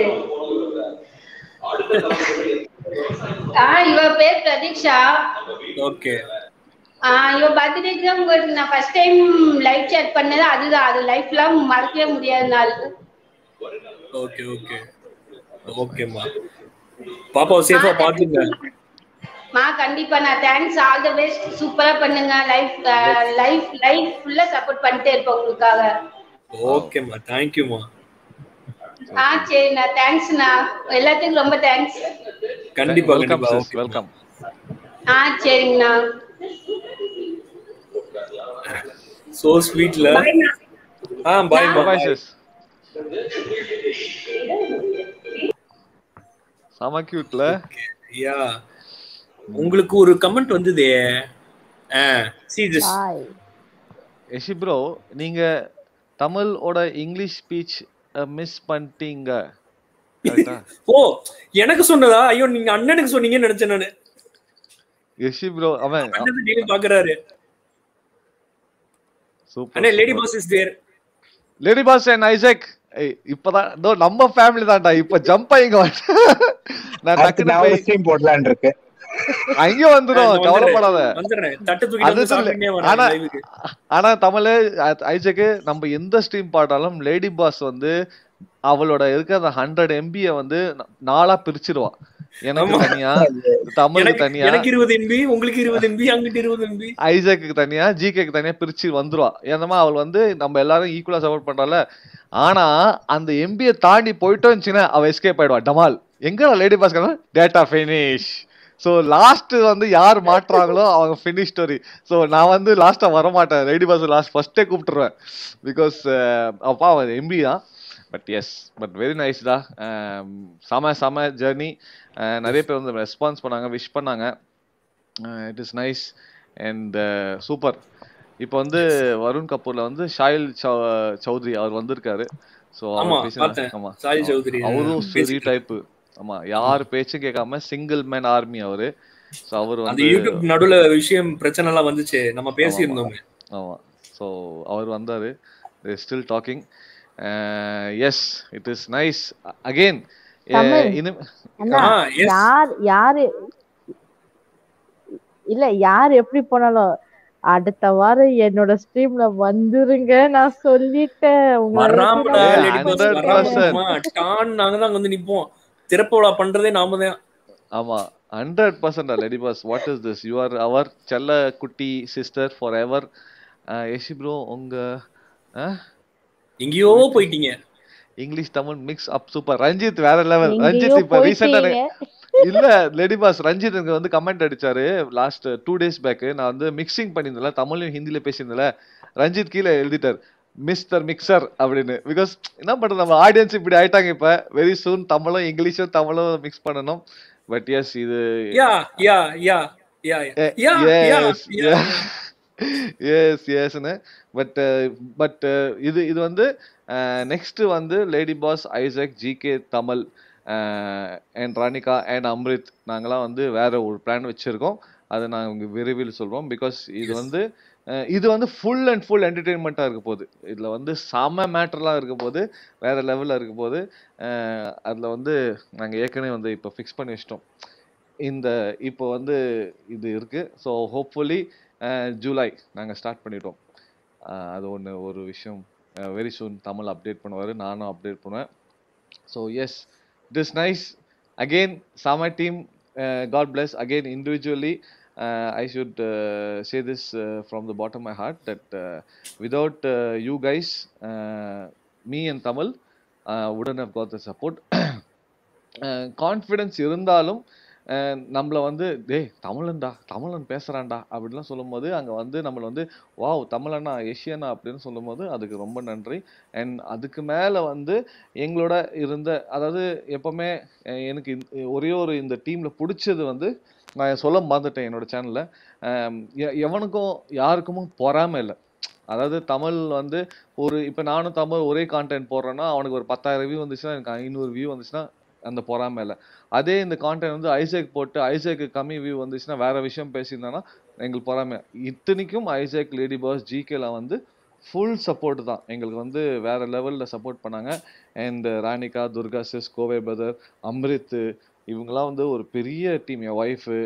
ஆ இவ பேர் பிரதீக்ஷா ஓகே ஆ இவ பர்த்டேக்கு தான் உங்களுக்கு நான் ஃபர்ஸ்ட் டைம் லைவ் chat பண்ணது அதுதான் அது லைஃப் லாங் மறக்கவே முடியாத நாள் ஓகே ஓகே ஓகேம்மா பாப்பாவை சேஃபா பாத்துங்க மா கண்டிப்பா நான் தேங்க்ஸ் ஆல் தி பெஸ்ட் சூப்பரா பண்ணுங்க லைஃப் லைஃப் லைஃப் ஃபுல்லா சப்போர்ட் பண்ணிட்டே இருப்பேன் உங்களுக்காக ஓகேம்மா தேங்க்யூம்மா ஆ சரிண்ணா தேங்க்ஸ்ண்ணா எல்லாத்துக்கும் ரொம்ப தேங்க்ஸ் கண்டிப்பா வெல்கம் கண்டிப்பா சிஸ் வெல்கம் ஆ சரிங்கண்ணா சோ ஸ்வீட்ல பாய்ண்ணா ஆ பாய் பாய் பாய் சிஸ் செம கியூட்ல யா உங்களுக்கு ஒரு கமெண்ட் வந்ததே ஆ see this hi Yashi bro நீங்க தமிழோட இங்கிலீஷ் ஸ்பீச் மிஸ் பண்ணிட்டீங்க கரெக்டா ஓ எனக்கு சொன்னதா ஐயோ நீங்க அண்ணனுக்கு சொன்னீங்கன்னு நினைச்சேன் நானு யஷி ப்ரோ அவன் அண்ணன் டெய்லி பாக்குறாரு சூப்பர் அண்ணே lady boss is there lady boss and Isaac ஏய், இப்பதான் இதோ நம்ம ஃபேமிலி தான்டா இப்ப ஜம்ப் ஆயிங்க நான் அடுத்து டக்குனு நான் போய் ஒரு ஸ்ட்ரீம் போடலான்னு இருக்கேன் அங்க வந்துரும் நான் வந்துடுறேன். கவலைப்படாத வந்துடுறேன் தட்டு தூக்கிட்டு அது வந்து சொல்லு. சாப்பிட்டுட்டே வரேன் ஆனா- லைவுக்கு ஆனா தமிழ் ஐஜக்கு நம்ம எந்த ஸ்ட்ரீம் பாட்டாலும் லேடி பாஸ் வந்து அவளோட இருக்க அந்த ஹண்ட்ரட் எம்பிய வந்து ந- நாலா பிரிச்சிருவா எனக்கு ஆமா. தனியா தமிழுக்கு எனக்கு தனியா எனக்கு இருபது எம்பி உங்களுக்கு இருபது எம்பி அங்கிட்டு இருபது எம்பி ஐசக்கு தனியா ஜிகேக்கு தனியா பிரிச்சு வந்துருவா ஏன்னா அவள் வந்து நம்ம எல்லாரும் ஈக்குவலா சப்போர்ட் பண்றால ஆனா அந்த எம்பியை தாண்டி போயிட்டோம் இருந்துச்சுன்னா அவ எஸ்கேப் ஆயிடுவா டமால் எங்க lady boss data finish so last வந்து யார் மாட்டுறாங்களோ அவங்க ஃபினிஷ் ஸ்டோரி ஸோ நான் வந்து லாஸ்டா வர மாட்டேன் லேடி பாஸ் லாஸ்ட் ஃபர்ஸ்டே கூப்பிட்டுருவேன் பிகாஸ் அப்பா அவன் எம்பி தான் but yes but very nice தான் செம செம ஜேர்னி நிறைய பேர் வந்து ரெஸ்பான்ஸ் பண்ணாங்க விஷ் பண்ணாங்க it is nice and super இப்போ வந்து வருண் கபூர்ல வந்து ஷாயில் சௌ- சௌத்ரி அவர் வந்திருக்காரு ஸோ ஆமா, அவர் பேசினா பார்த்தேன். ஆமா சாயில் சௌத்ரி அவரும் சரி பேசிட்டு டைப் ஆமா யார் பேச்சும் கேட்காம சிங்கிள் மேன் ஆர்மி அவரு ஸோ அவர் அந்த வந்து யூடியூப் நடுவுல விஷயம் பிரச்சனை எல்லாம் வந்துச்சு நம்ம பேசியிருந்தோமே ஆமா ஸோ அவர் வந்தாரு still talking yes it is nice again Tamil. இனிமே அண்ணா ஆ, yes. யார் யாரு இல்ல யார் எப்படி போனாலும் அடுத்த வாரம் என்னோட ஸ்ட்ரீம்ல வந்துருங்க நான் சொல்லிட்டேன் வராமடா ஏய், lady boss, 100% வராம டான் நாங்க தான் அங்க வந்து நிப்போம் திறப்பு விழா பண்றதே நாம தான் ஆமா hundred percent lady boss what is this you are our செல்ல குட்டி sister forever Yashi bro உங்க அஹ், எங்கேயோ போயிட்டீங்க English Tamil mix up super Ranjith வேற லெவல் எங்கேயோ ரஞ்சித் இப்ப ரீசெண்டா போயிட்டீங்க இல்ல லேடி பாஸ் ரஞ்சித் எனக்கு வந்து கமெண்ட் அடிச்சாரு லாஸ்ட் டூ டேஸ் பேக் நான் வந்து மிக்சிங் பண்ணியிருந்தேன்ல தமிழையும் ஹிந்தில பேசியிருந்தேன்ல ரஞ்சித் கீழே எழுதிட்டார் மிஸ்டர் மிக்சர் அப்படின்னு பிகாஸ் என்ன பண்றது நம்ம ஆடியன்ஸ் இப்படி ஆயிட்டாங்க இப்ப வெரி சூன் தமிழும் இங்கிலீஷும் தமிழும் மிக்ஸ் பண்ணணும் பட் எஸ் இது yeah yeah yeah yeah yeah yeah yeah yes எஸ்னு பட் பட் இது இது வந்து நெக்ஸ்ட் வந்து lady boss Isaac GK Tamil and Ranika and Amrit நாங்களாம் வந்து வேற ஒரு பிளான் வச்சிருக்கோம் அதை நாங்கள் விரைவில் சொல்றோம் பிகாஸ் இது Yes. வந்து அஹ், இது வந்து ஃபுல் அண்ட் ஃபுல் என்டர்டெயின்மெண்ட்டாக இருக்க போகுது இதில் வந்து செம மேட்டர்லாம் இருக்க போது வேற லெவலில் இருக்க போது அதில் வந்து நாங்கள் ஏற்கனவே வந்து இப்போ ஃபிக்ஸ் பண்ணி வச்சிட்டோம் இந்த இப்போ வந்து இது இருக்கு ஸோ ஹோப்ஃபுல்லி ஜூலை நாங்கள் ஸ்டார்ட் பண்ணிட்டோம் அஹ் அது ஒன்று ஒரு விஷயம் வெரி சூன் தமிழ் அப்டேட் பண்ணுவார் நானும் அப்டேட் பண்ணுவேன் so yes it is nice again சாம team God bless again individually I should say this from the bottom my heart that without you guys me and Tamil உடன் have got the support confidence இருந்தாலும் அஹ் நம்மள வந்து டேய் தமிழன்டா தமிழன் பேசுறான்டா அப்படிலாம் சொல்லும்போது அங்க வந்து நம்மள வந்து வாவ் தமிழனா ஏஷியனா அப்படின்னு சொல்லும்போது அதுக்கு ரொம்ப நன்றி அண்ட் அதுக்கு மேல வந்து எங்களோட இருந்த அதாவது எப்பவுமே அஹ் எனக்கு இந்த- ஒரே ஒரு இந்த டீம்ல பிடிச்சது வந்து நான் சொல்ல மறந்துட்டேன் என்னோட சேனல்ல எவனுக்கும் யாருக்கும் பொறாமை இல்லை அதாவது தமிழ் வந்து ஒரு இப்போ நானும் தமிழ் ஒரே கான்டென்ட் போடுறேன்னா அவனுக்கு ஒரு பத்தாயிரம் வியூ வந்துச்சுன்னா எனக்கு ஐநூறு வியூ வந்துச்சுன்னா அந்த பொறாமை இல்லை அதே இந்த கான்டென்ட் வந்து ஐசேக் போட்டு ஐசேக்கு கம்மி வியூ வந்துச்சுன்னா வேற விஷயம் பேசியிருந்தானா எங்களுக்கு பொறாமை இத்தனைக்கும் ஐசேக் லேடி பாஸ் ஜிகேல வந்து ஃபுல் சப்போர்ட் தான் எங்களுக்கு வந்து வேற லெவலில் சப்போர்ட் பண்ணாங்க and Ranika Durga sis Kovai brother Amrit இவங்கெல்லாம் வந்து ஒரு பெரிய டீம் என் ஒய்ஃபு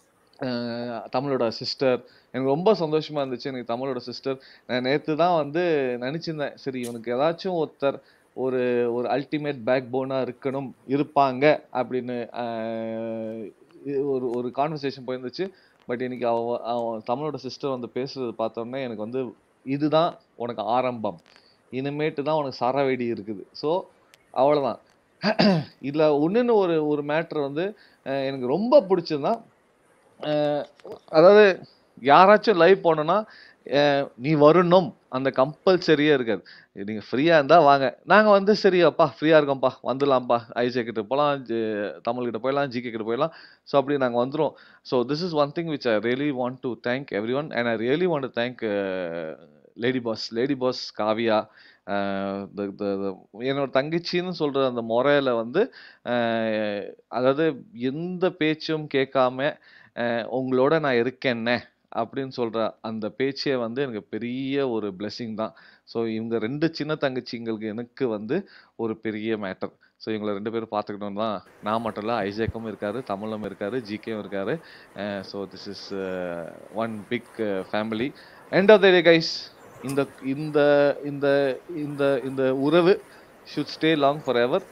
தமிழோட சிஸ்டர் எனக்கு ரொம்ப சந்தோஷமா இருந்துச்சு எனக்கு தமிழோட சிஸ்டர் நான் நேற்று தான் வந்து நினச்சிருந்தேன் சரி இவனுக்கு ஏதாச்சும் ஒருத்தர் ஒரு ஒரு அல்டிமேட் பேக் போனா இருக்கணும் இருப்பாங்க அப்படின்னு ஆஹ் இது ஒரு ஒரு கான்வர்சேஷன் போயிருந்துச்சு பட் இன்னைக்கு அவ அவன் தமிழோட சிஸ்டர் வந்து பேசுறது பார்த்தோன்னே எனக்கு வந்து இதுதான் உனக்கு ஆரம்பம் இனிமேட்டு தான் உனக்கு சரவெடி இருக்குது ஸோ அவ்வளோதான் இதில் ஒன்றுன்னு ஒரு ஒரு மேட்ரு வந்து அஹ் எனக்கு ரொம்ப பிடிச்சதுதான் அஹ் அதாவது யாராச்சும் லைவ் போனோன்னா அஹ் நீ வரணும் அந்த கம்பல்சரியே இருக்காது நீங்க ஃப்ரீயா இருந்தா வாங்க நாங்க வந்து சரி அப்பா ஃப்ரீயா இருக்கோம்ப்பா வந்துடலாம்ப்பா ஐஜே கிட்ட போகலாம் தமிழ் கிட்ட போயிடலாம் ஜிகே கிட்ட போயிடலாம் ஸோ அப்படி நாங்க வந்துரும் so this is one thing which I really want to thank everyone and I really want to thank lady boss lady boss Kavya uh the- the- the- என்னோட தங்கச்சின்னு சொல்ற அந்த முறையில வந்து அஹ் அதாவது எந்த பேச்சும் கேட்காம அஹ் உங்களோட நான் இருக்கேன்னே அப்படின்னு சொல்ற அந்த பேச்சே வந்து எனக்கு பெரிய ஒரு blessing தான் ஸோ இவங்க ரெண்டு சின்ன தங்கச்சிங்களுக்கு எனக்கு வந்து ஒரு பெரிய மேட்டர் ஸோ இவங்களை ரெண்டு பேரும் பார்த்துக்கணும் தான் நான் மட்டும் இல்லை ஐசேக்கும் இருக்காரு தமிழும் இருக்காரு ஜிகேவும் இருக்காரு so this is one big family end of the day guys இந்த இந்த இந்த இந்த இந்த உறவு should stay long forever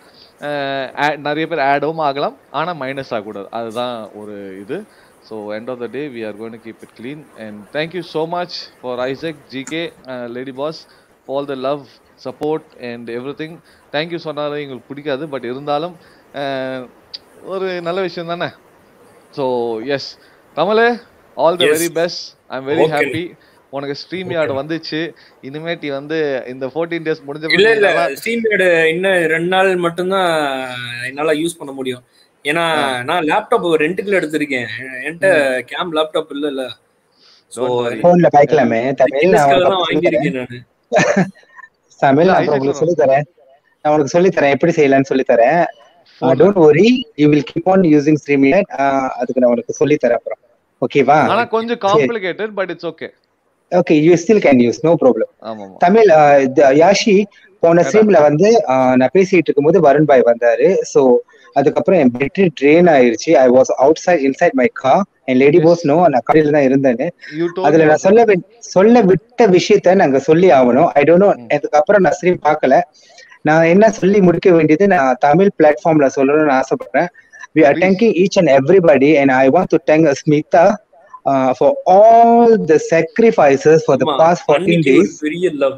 நிறைய பேர் ஆடவும் ஆகலாம் ஆனால் மைனஸ் ஆகக்கூடாது அதுதான் ஒரு இது so end of the day we are going keep it clean and thank you so much for Isaac GK lady boss all the love support and everything thank you சொன்னாலும் எங்களுக்கு பிடிக்காது பட் இருந்தாலும் அஹ், ஒரு நல்ல விஷயம் தானே ஸோ எஸ் கமலே all the Yes. Very best I am very Okay. Happy உனக்கு ஸ்ட்ரீம் யார்டு வந்துச்சு இனிமேட்டி வந்து இந்த ஃபோர்டீன் டேஸ் முடிஞ்ச இல்ல இல்ல பிறகு ஸ்டீமேடு இன்னும் ரெண்டு நாள் மட்டும்தான் என்னால யூஸ் பண்ண முடியும் ஏன்னா நான் லேப்டாப் ரெண்டுக்குள்ள எடுத்திருக்கேன் என்கிட்ட கேம் லேப்டாப் இல்ல இல்ல சோ Don't worry. போன்ல பாய்க்கலாமே தமிழ் நான் தான் உனக்கு சொல்லித் தரேன். வாங்கியிருக்கேன் நானு தமிழ் நான் இல்ல, அப்புறம் ஐசக் உங்களுக்கு சொல்லி தரேன் நான் உனக்கு சொல்லி தரேன் எப்படி செய்யலாம்னு சொல்லி தரேன் Phone ல. Don't worry you will keep on using stream அதுக்கு நான் உனக்கு சொல்லி தரேன் அப்புறம் ஓகேவா ஆனா கொஞ்சம் complicated but it's okay okay you still can use no problem ஆமா ஆமா தமிழ் ஆஹ் இது யாஷி போன அதான். ஸ்ட்ரீம்ல வந்து ஆஹ் நான் பேசிட்டு இருக்கும்போது வருண் பாய் வந்தாரு சோ அதுக்கப்புறம் என் பேட்டரி ட்ரெயின் ஆயிருச்சு I was outside inside my car என் லேடி Yes. போஸ் நோ நான் கடையில தான் இருந்தேன்னு யூ அதுல நான் சொல்ல வி- சொல்ல விட்ட விஷயத்த நாங்க சொல்லி ஆகணும் ஐ டோன்ட் நோ ம். அதுக்கப்புறம் நான் ஸ்ட்ரீம் பார்க்கல நான் என்ன சொல்லி முடிக்க வேண்டியது நான் தமிழ் பிளாட்ஃபார்ம்ல சொல்லணும்னு ஆசைப்படுறேன் we are Please. Thanking each and everybody and I want to thank Smitha for all the sacrifices for the ஆமா, பாஸ்ட் ஃபோர்டீன் அன்னைக்கு ஒரு டேஸ் பெரிய love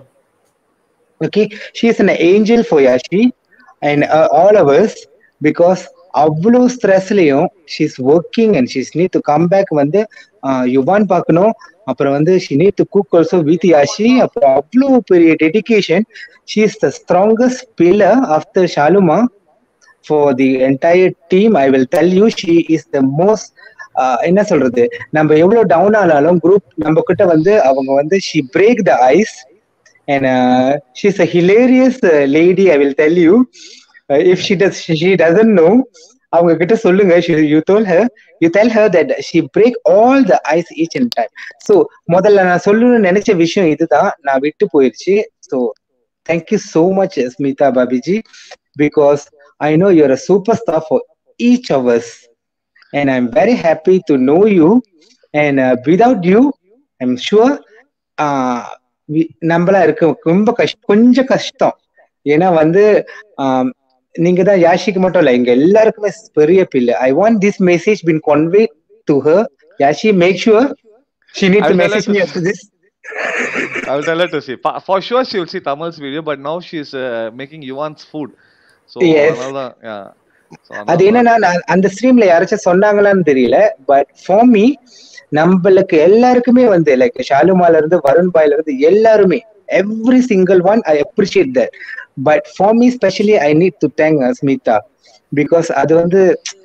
okay she is an angel for yashi and uh, all of us because அவ்வளோ ஸ்ட்ரெஸ்லயும் she's working and she's need to come back வந்து யுவான் பார்க்கணும் அப்புறம் வந்து she need to cook also with Yashi அப்புறம் அவ்வளோ பெரிய dedication she is the strongest pillar after ஷாலுமா for the entire team I will tell you she is the most என்ன சொல்றது நம்ம எவ்வளவு டவுன் ஆனாலும் குரூப் நம்ம கிட்ட வந்து அவங்க வந்து she break the ice and uh, she's a hilarious uh, lady i will tell you uh, if she does she doesn't know அவங்க கிட்ட சொல்லுங்க she, you told her you tell her that she break all the ice each and time so முதல்ல நான் சொல்லணும்னு நினைச்ச விஷயம் இதுதான் நான் விட்டு போயிருச்சு so thank you so much Smitha Bhabhiji because i know you're a superstar for each of us and i'm very happy to know you and uh, without you i'm sure uh, வி- நம்மளா இருக்க ரொம்ப கஷ்டம் கொஞ்சம் கஷ்டம் ஏன்னா வந்து ஆம், நீங்க தான் யாஷிக்கு மட்டும் இல்ல எங்க எல்லாருக்குமே பெரிய பில்லு I want this message been convey to her Yashi make sure she need I to will tell message her me to- after this I will tell her to see. Pa- For sure, she will see Tamal's video, but now she is uh, making Yuvan's food. So, Yes. அதனால தான், yeah. So, அது அதனால தான். என்னன்னா நான் அந்த ஸ்ட்ரீம்ல யாராச்சும் சொன்னாங்களான்னு தெரியல பட் ஃபார் மீ நம்மளுக்கு எல்லாருக்குமே வந்து லைக் ஷாலுமால இருந்து வருண் பாய்ல இருந்து எல்லாருமே every single one I appreciate that but for me specially I need to thank Smitha because அது வந்து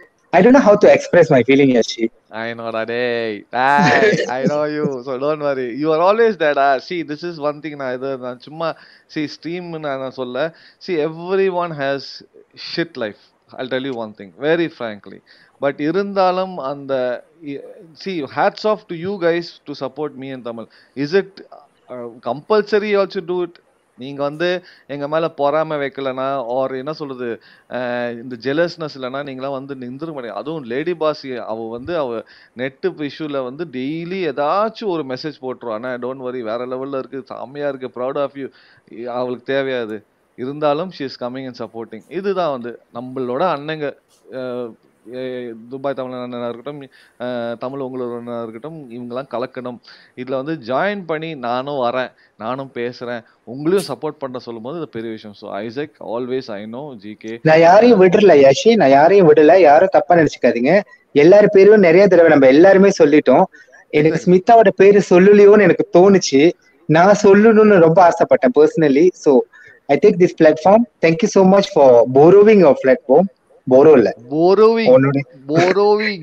I don't know how to express my feeling Yashi I know that. Hey, hey, I know you. So don't worry. You are always that. Ah, see, this is one thing. நான் இது நான் சும்மா see stream நான் நான் சொல்ல see everyone has shit life. I'll tell you one thing very frankly. But இருந்தாலும் அந்த i- see hats off to you guys to support me in Tamil. Is it uh, compulsory you also do it? நீங்க வந்து எங்க மேல பொறாமை வைக்கலனா R என்ன சொல்றது அஹ் இந்த ஜெலஸ்னஸ் இல்லைன்னா நீங்களாம் வந்து நின்றுட மாட்டீங்க அதுவும் லேடி பாஸ் அவ வந்து அவ நெட்டு இஷ்யூல வந்து டெய்லி ஏதாச்சும் ஒரு மெசேஜ் போட்டுருவா அண்ணா டோன்ட் வரி வேற லெவல்ல இருக்கு செம்மையா இருக்கு ப்ரௌட் ஆஃப் யூ அவளுக்கு தேவையாது இருந்தாலும் she is coming and supporting இதுதான் வந்து நம்மளோட அண்ணங்க அஹ், அஹ், துபாய் தமிழ் அண்ணனா இருக்கட்டும் அஹ், தமிழ் உங்களோட அண்ணனா இருக்கட்டும் இவங்கெல்லாம் கலக்கணும் இதுல வந்து ஜாயின் பண்ணி நானும் வரேன் நானும் பேசுறேன் உங்களையும் சப்போர்ட் பண்ண சொல்லும்போது இது பெரிய விஷயம் so Isaac always I know GK நான் யாரையும் விடல யாஷி நான் யாரையும் விடல யாரும் தப்பா நினைச்சுக்காதீங்க எல்லார் பேரும் நிறைய தடவை நம்ம எல்லாருமே சொல்லிட்டோம் எனக்கு ஸ்மிதாவோட பேரு சொல்லலையோன்னு எனக்கு தோணுச்சு நான் சொல்லணும்னு ரொம்ப ஆசைப்பட்டேன் personally so I take this platform thank you so much for borrowing of platform borrow இல்ல போரோவிங் உன்னோட போரோவிங்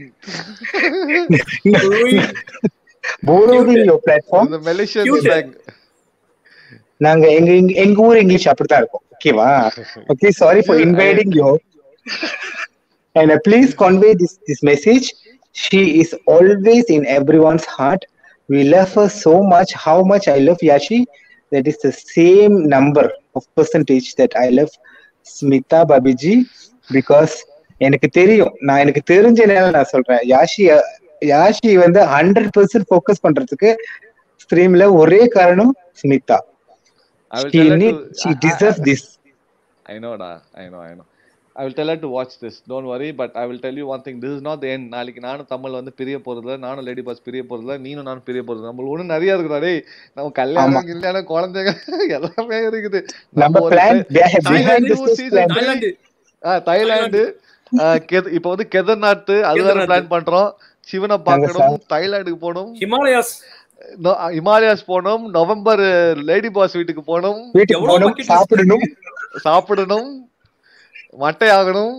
போரோவிங் யோர் பிளாட்ஃபார்ம் இந்த மெலிஷியன் Cute. ஸ்லாங் நாங்க எங்க எங்க- எங்க ஊர் இங்கிலீஷ் அப்படித்தான் இருக்கும் ஓகேவா okay sorry for invading you and uh, please convey this this message she is always in everyone's heart we love her so much how much i love yashi that is the same number of percentage that i love Smitha Bhabhiji because எனக்கு தெரியும் நான் எனக்கு தெரிஞ்சனால நான் சொல்றேன் யாஷி யாஷி வந்து hundred percent focus பண்றதுக்கு ஸ்ட்ரீம்ல ஒரே காரணம் Smitha I will she tell her need to- she I- I- deserves this I know, da. I know, I know. I will tell her to watch this. Don't worry, but I will tell you one thing. This is not the end. நாளைக்கு நானும் தமிழ் வந்து பிரிய போறதுல நானும் lady pass பிரிய போறதுல நீனும் நானும் பிரிய போறது நம்மளுக்கு ஒண்ணு நிறைய இருக்குடா டேய் நம்ம ஆமா. கல்யாணம் கல்யாணம் குழந்தைங்க எல்லாமே இருக்குது நம்ம ஒரு பிளான் பே- behind two this season plan three. Thailand ஆ, தாய்லாந்து ஆ, கெத- இப்ப வந்து கேதார்நாத் அது வேற கேதார்நாத். பிளான் பண்றோம் சிவனை நாங்க பார்க்கணும் தாய்லாந்துக்கு போகணும் ஹிமாலயாஸ் நோ- ஹிமாலயாஸ் போகணும் நவம்பர் லேடி பாஸ் வீட்டுக்கு போகணும் வீட்டுக்கு எவ்வளவு போகணும் bucket list சாப்பிடணும் சாப்பிடணும் மட்டை ஆகணும்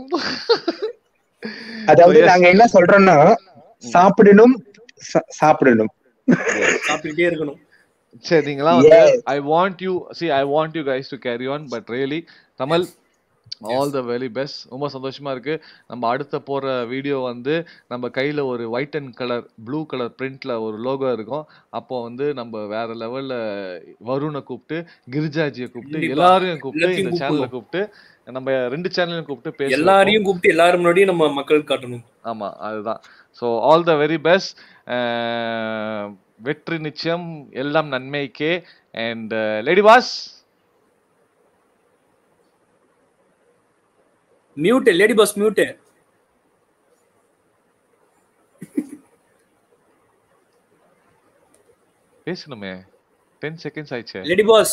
அதாவது So, yes. நாங்க என்ன சொல்றோம்னா சாப்பிடணும் சா- சாப்பிடணும் சாப்பிட்டுட்டே இருக்கணும் சரி நீங்களாம் வந்து Yes. I want you see I want you guys to carry on but really Kamal all the very best ரொம்ப சந்தோஷமா இருக்கு நம்ம அடுத்த போற வீடியோ வந்து நம்ம கையில ஒரு white and colour blue colour பிரிண்ட்ல ஒரு லோகோ இருக்கும் அப்போ வந்து நம்ம வேற லெவல்ல வருணை கூப்பிட்டு கிரிஜாஜியை கூப்பிட்டு கண்டிப்பா. எல்லாரையும் கூப்பிட்டு எல்லாத்தையும் இந்த சேனலை கூப்பிடுவோம். கூப்பிட்டு நம்ம ரெண்டு சேனலையும் கூப்பிட்டு பேசுவோம் எல்லாரையும் கூப்பிட்டு எல்லாரும் முன்னாடியும் நம்ம மக்களுக்கு காட்டணும் ஆமா அதுதான் so all the very best வெற்றி நிச்சயம் எல்லாம் நன்மைக்கே and lady boss mute lady boss mute பேசணுமே டென் செகண்ட்ஸ் ஆயிடுச்சு lady boss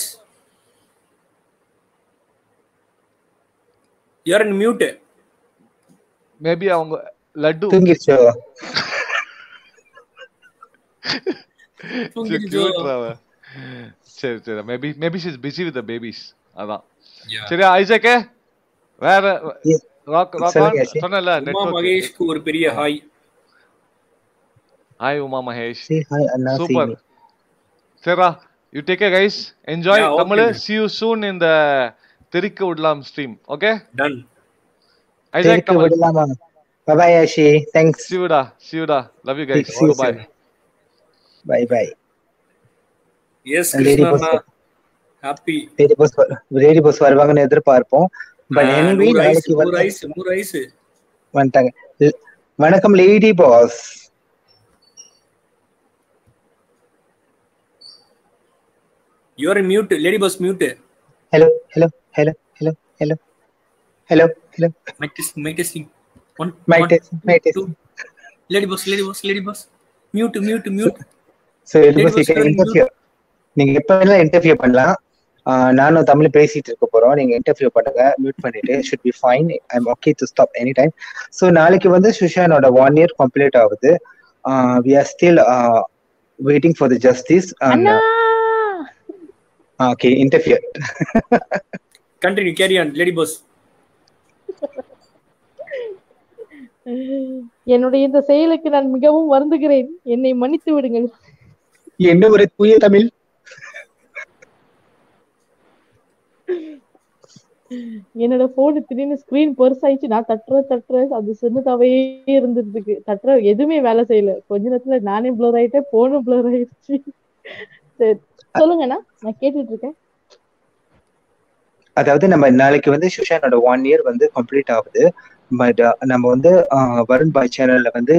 you're in mute maybe அவங்க லட்டு தூங்கிருச்சோ cute அவ. சரி சரி maybe maybe she's busy with babies அதான் சரியா ஐசக்கே வேற Yes. ராக் ராக் சொல்லுங்க, ஐசக். சொன்னல உமா நெட்வொர்க் மகேஷ்க்கு ஒரு பெரிய hi hi Uma Mahesh See, hi, Anna, see super me. சரிடா you take care guys enjoy Yeah, okay. Tamil see you soon in the தெரிக்க விடலாம் ஸ்ட்ரீம் ஓகே டன் ஐசக் தெரிக்க தமிழ் விடலாமா Bye-bye, Ashi. Thanks. சிவுடா சிவுடா love you guys See you bye soon. Bye bye. Yes Lady boss Krishna happy lady boss lady boss வருவாங்கன்னு எதிர்பார்ப்போம் but anyway நூறு ice நாளைக்கு நூறு வந்து ஐஸ் நூறு ஐஸ் வந்துட்டாங்க ல- வணக்கம் lady boss you're in mute lady boss mute hello hello hello hello hello hello hello mic test mic testing one my test my test lady boss lady boss lady boss mute mute mute so lady Lady boss boss, you're interview நீங்க எப்ப வேணாலும் interview பண்ணலாம் ஆஹ் நானும் தமிழ் பேசிட்டு இருக்க போறோம் நீங்க interview பண்ணுங்க மியூட் பண்ணிட்டு should be fine I am okay to stop any time so நாளைக்கு வந்து சுஷானோட ஒன் இயர் கம்ப்ளீட் ஆகுது we are still waiting for the justice அண்ணா okay interview continue carry on lady boss என்னுடைய இந்த செயலுக்கு நான் மிகவும் வருந்துகிறேன் என்னை மன்னித்து விடுங்கள் என்ன ஒரு தூய தமிழ் என்னோட போன் திடீர்னு ஸ்கிரீன் பெருசாயிடுச்சு நான் தட்டுற தட்டுற அது சின்னதாவே இருந்துருக்கு தட்டுற எதுவுமே வேலை செய்யல கொஞ்ச நேரத்துல நானே ப்ளர் ஆயிட்டேன் போனும் ப்ளர் ஆயிடுச்சு சரி சொல்லுங்கண்ணா நான் கேட்டுட்டு இருக்கேன் அதாவது நம்ம நாளைக்கு வந்து சுஷானோட ஒன் இயர் வந்து கம்ப்ளீட் ஆகுது பட் நம்ம வந்து ஆஹ், வருண் பாய் சேனல்ல வந்து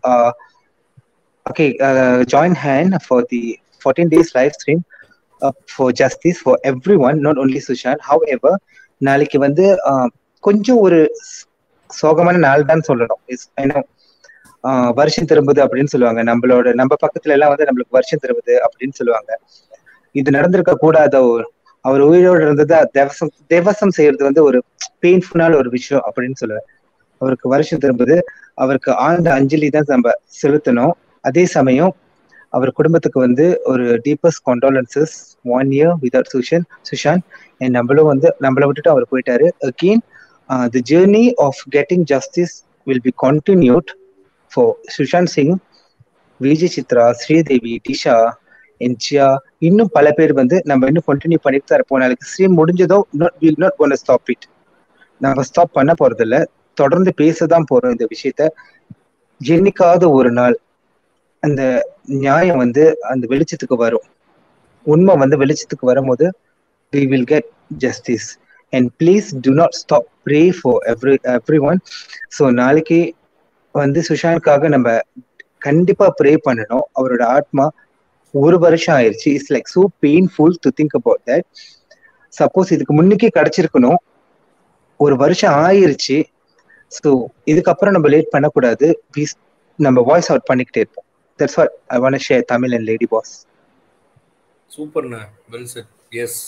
okay join hand for the fourteen days live stream for justice for everyone not only Sushant however நாளைக்கு வந்து ஆஹ், கொஞ்சம் ஒரு சோகமான நாள் தான் சொல்லணும் It's- ஏன்னா ஆஹ், வருஷம் திரும்புது அப்படின்னு சொல்லுவாங்க நம்மளோட நம்ம பக்கத்துல எல்லாம் வந்து நம்மளுக்கு வருஷம் திரும்புது அப்படின்னு சொல்லுவாங்க இது நடந்திருக்க கூடாத ஒரு அவர் உயிரோடு இருந்தது அது தேவசம் தேவசம் செய்யறது வந்து ஒரு பெயின்ஃபுல்லான ஒரு விஷயம் அப்படின்னு சொல்லுவேன் அவருக்கு வருஷம் திரும்புது அவருக்கு ஆழ்ந்த அஞ்சலி தான் நம்ம செலுத்தணும் அதே சமயம் அவர் குடும்பத்துக்கு வந்து ஒரு deepest condolences one year without Sushant Sushant and நம்மளும் வந்து நம்மளை விட்டுட்டு அவர் போயிட்டாரு again the journey of getting justice will be continued for Sushant Singh Vijay Chitra Sridevi Disha என்ஜியா இன்னும் பல பேர் வந்து நம்ம இன்னும் கண்டினியூ பண்ணிட்டு தான் இருப்போம் நாளைக்கு ஸ்ட்ரீம் முடிஞ்சதோ will not gonna stop it நம்ம ஸ்டாப் பண்ண போறது இல்ல தொடர்ந்து பேசதான் போறோம் இந்த விஷயத்த என்னைக்காவது ஒரு நாள் அந்த நியாயம் வந்து அந்த வெளிச்சத்துக்கு வரும் உண்மை வந்து வெளிச்சத்துக்கு வரும்போது we will get justice and please do not stop pray for every everyone so நாளைக்கு வந்து சுஷாந்த்காக நம்ம கண்டிப்பா ப்ரே பண்ணணும் அவரோட ஆத்மா ஒரு வருஷம் ஆயிருச்சு it's like so painful to think about that suppose இதுக்கு முன்னுக்கே கிடைச்சிருக்கணும் ஒரு வருஷம் ஆயிருச்சு ஸோ இதுக்கப்புறம் நம்ம லேட் பண்ணக்கூடாது ப்ளீஸ் நம்ம வாய்ஸ் அவுட் பண்ணிக்கிட்டே இருப்போம் that's what I want share Tamil and lady boss சூப்பர்ண்ணா well said yes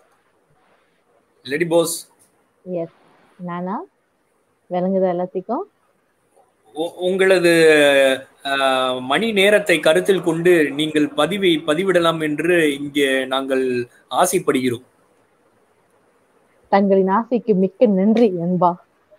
lady boss yes நானா விளங்குதா எல்லாத்துக்கும் உங்களது அஹ், மணி நேரத்தை கருத்தில் கொண்டு நீங்கள் பதிவை பதிவிடலாம் என்று இங்கே நாங்கள் ஆசைப்படுகிறோம் தங்களின் ஆசைக்கு மிக்க நன்றி என்பா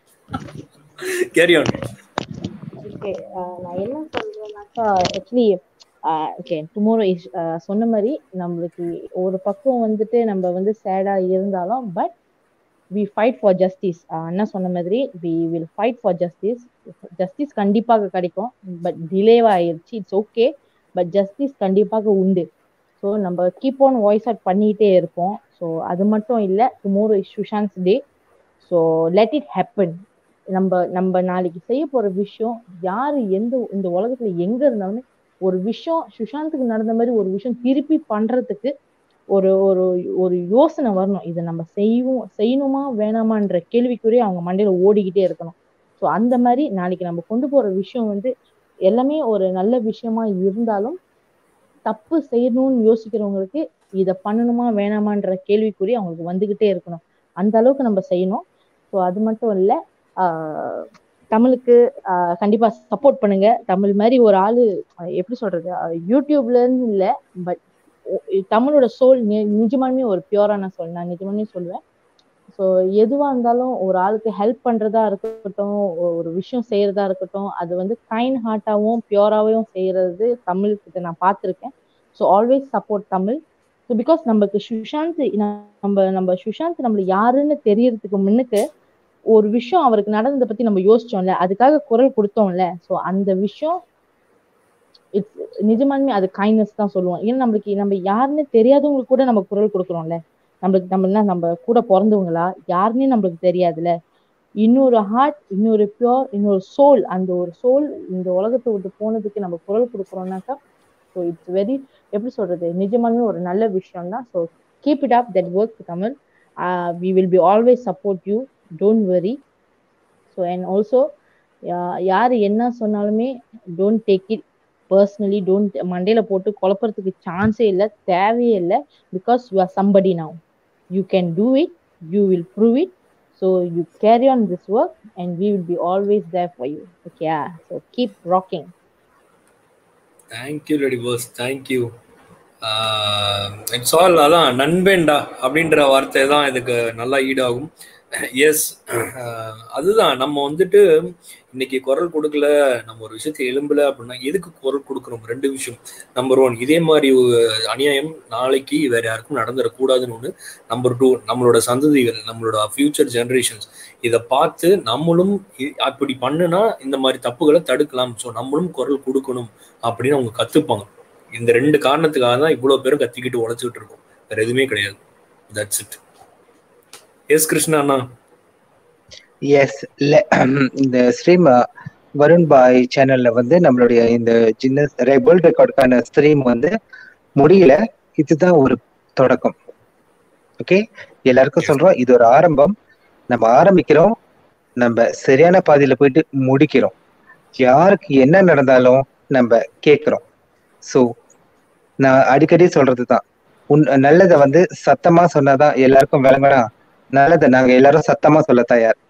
கேரி ஆன் ஓகே நான் என்ன சொல்றேன்னாக்கா ஆக்சுவலி ஓகே டுமாரோ இஸ் சொன்ன மாதிரி நம்மளுக்கு ஒரு பக்கம் வந்துட்டு நம்ம வந்து சேடா இருந்தாலும் but we fight for justice அண்ணா சொன்ன மாதிரி we will fight for justice justice கண்டிப்பாக கிடைக்கும் பட் டிலேவா ஆயிருச்சு இட்ஸ் ஓகே பட் ஜஸ்டிஸ் கண்டிப்பாக உண்டு ஸோ நம்ம கீப் ஆன் வாய்ஸ் அவுட் பண்ணிக்கிட்டே இருப்போம் ஸோ அது மட்டும் இல்லை tomorrow is Sushant day so let it happen நம்ம நம்ம நாளைக்கு செய்ய போற விஷயம் யாரு எந்த இந்த உலகத்துல எங்க இருந்தாலுமே ஒரு விஷயம் சுஷாந்துக்கு நடந்த மாதிரி ஒரு விஷயம் திருப்பி பண்றதுக்கு ஒரு ஒரு ஒரு யோசனை வரணும் இதை நம்ம செய்வோம் செய்யணுமா வேணாமான்ற கேள்விக்குரிய அவங்க மண்டையில ஓடிக்கிட்டே இருக்கணும் ஸோ அந்த மாதிரி நாளைக்கு நம்ம கொண்டு போற விஷயம் வந்து எல்லாமே ஒரு நல்ல விஷயமா இருந்தாலும் தப்பு செய்யணும்னு யோசிக்கிறவங்களுக்கு இதை பண்ணணுமா வேணாமான்ற கேள்விக்குறி அவங்களுக்கு வந்துகிட்டே இருக்கணும் அந்த அளவுக்கு நம்ம செய்யணும் ஸோ அது மட்டும் இல்ல ஆஹ் தமிழுக்கு ஆஹ் கண்டிப்பா சப்போர்ட் பண்ணுங்க தமிழ் மாதிரி ஒரு ஆளு ஆஹ் எப்படி சொல்றது ஆஹ் யூடியூப்ல இருந்து இல்ல பட் தமிழோட சோல் நிஜமாலுமே ஒரு பியூரான சோல் நான் நிஜமாலுமே சொல்லுவேன் ஸோ எதுவா இருந்தாலும் ஒரு ஆளுக்கு ஹெல்ப் பண்றதா இருக்கட்டும் ஒ- ஒரு விஷயம் செய்யறதா இருக்கட்டும் அது வந்து கைண்ட் ஹார்ட்டாவும் பியூராவும் செய்யறது தமிழ் கிட்ட நான் பார்த்திருக்கேன் so always support Tamil so because நமக்கு சுஷாந்த் நம்ம நம்ம சுஷாந்த் நம்மள யாருன்னு தெரியறதுக்கு முன்னுக்கு ஒரு விஷயம் அவருக்கு நடந்ததை பத்தி நம்ம யோசிச்சோம்ல அதுக்காக குரல் கொடுத்தோம்ல ஸோ அந்த விஷயம் இட்ஸ் நிஜமாலுமே அது கைண்ட்னஸ் தான் சொல்லுவோம் ஏன்னா நம்மளுக்கு நம்ம யாருன்னு தெரியாதவங்களுக்கு கூட நம்ம குரல் கொடுக்குறோம்ல நம்மளுக்கு நம்ம நம்ம கூட பிறந்தவங்களா யாருன்னே நம்மளுக்கு தெரியாதுல்ல இன்னொரு ஹார்ட் இன்னொரு பியோர் இன்னொரு சோல் அந்த ஒரு சோல் இந்த உலகத்தை விட்டு போனதுக்கு நம்ம குரல் கொடுக்குறோம்னாக்கா ஸோ இட்ஸ் வெரி எப்படி சொல்றது நிஜமாலுமே ஒரு நல்ல விஷயம் தான் so keep it up that work Tamil we will be always support you don't very so and also யார் என்ன சொன்னாலுமே don't take it personally don't மண்டையில போட்டு குழப்பறதுக்கு சான்ஸே இல்லை தேவையே இல்லை because you are somebody now you can do it you will prove it so you carry on this work and we will be always there for you okay so keep rocking thank you lady pass thank you it's all அதான் நண்பேண்டா அப்படின்ற வார்த்தை தான் இதுக்கு நல்லா ஈடாகும் S அதுதான் நம்ம வந்துட்டு இன்னைக்கு குரல் கொடுக்கல நம்ம ஒரு விஷயத்தை எழும்பல அப்படின்னா எதுக்கு குரல் கொடுக்குறோம் ரெண்டு விஷயம் நம்பர் ஒன் இதே மாதிரி ஒரு அநியாயம் நாளைக்கு வேற யாருக்கும் நடந்துடக்கூடாதுன்னு ஒன்று நம்பர் டூ நம்மளோட சந்ததிகள் நம்மளோட ஃபியூச்சர் ஜெனரேஷன்ஸ் இதை பார்த்து நம்மளும் இ- அப்படி பண்ணுனா இந்த மாதிரி தப்புகளை தடுக்கலாம் ஸோ நம்மளும் குரல் கொடுக்கணும் அப்படின்னு அவங்க கத்துப்பாங்க இந்த ரெண்டு காரணத்துக்காக தான் இவ்வளவு பேரும் கத்திக்கிட்டு உழைச்சிட்டு இருக்கோம் வேற எதுவுமே கிடையாது தட்ஸ் இட் எஸ் கிருஷ்ணா அண்ணா எஸ் இந்த ஸ்ட்ரீம் வருண் பாய் சேனல்ல வந்து நம்மளுடைய இந்த சின்ன வேர்ல்ட் ரெக்கார்டுக்கான ஸ்ட்ரீம் வந்து முடியல இதுதான் ஒரு தொடக்கம் ஓகே எல்லாருக்கும் சொல்றோம் இது ஒரு ஆரம்பம் நம்ம ஆரம்பிக்கிறோம் நம்ம சரியான பாதையில போயிட்டு முடிக்கிறோம் யாருக்கு என்ன நடந்தாலும் நம்ம கேட்கிறோம் ஸோ நான் அடிக்கடி சொல்றதுதான் உன் நல்லதை வந்து சத்தமா சொன்னாதான் எல்லாருக்கும் விளங்கனா நல்லதை நாங்க எல்லாரும் சத்தமா சொல்ல தயார்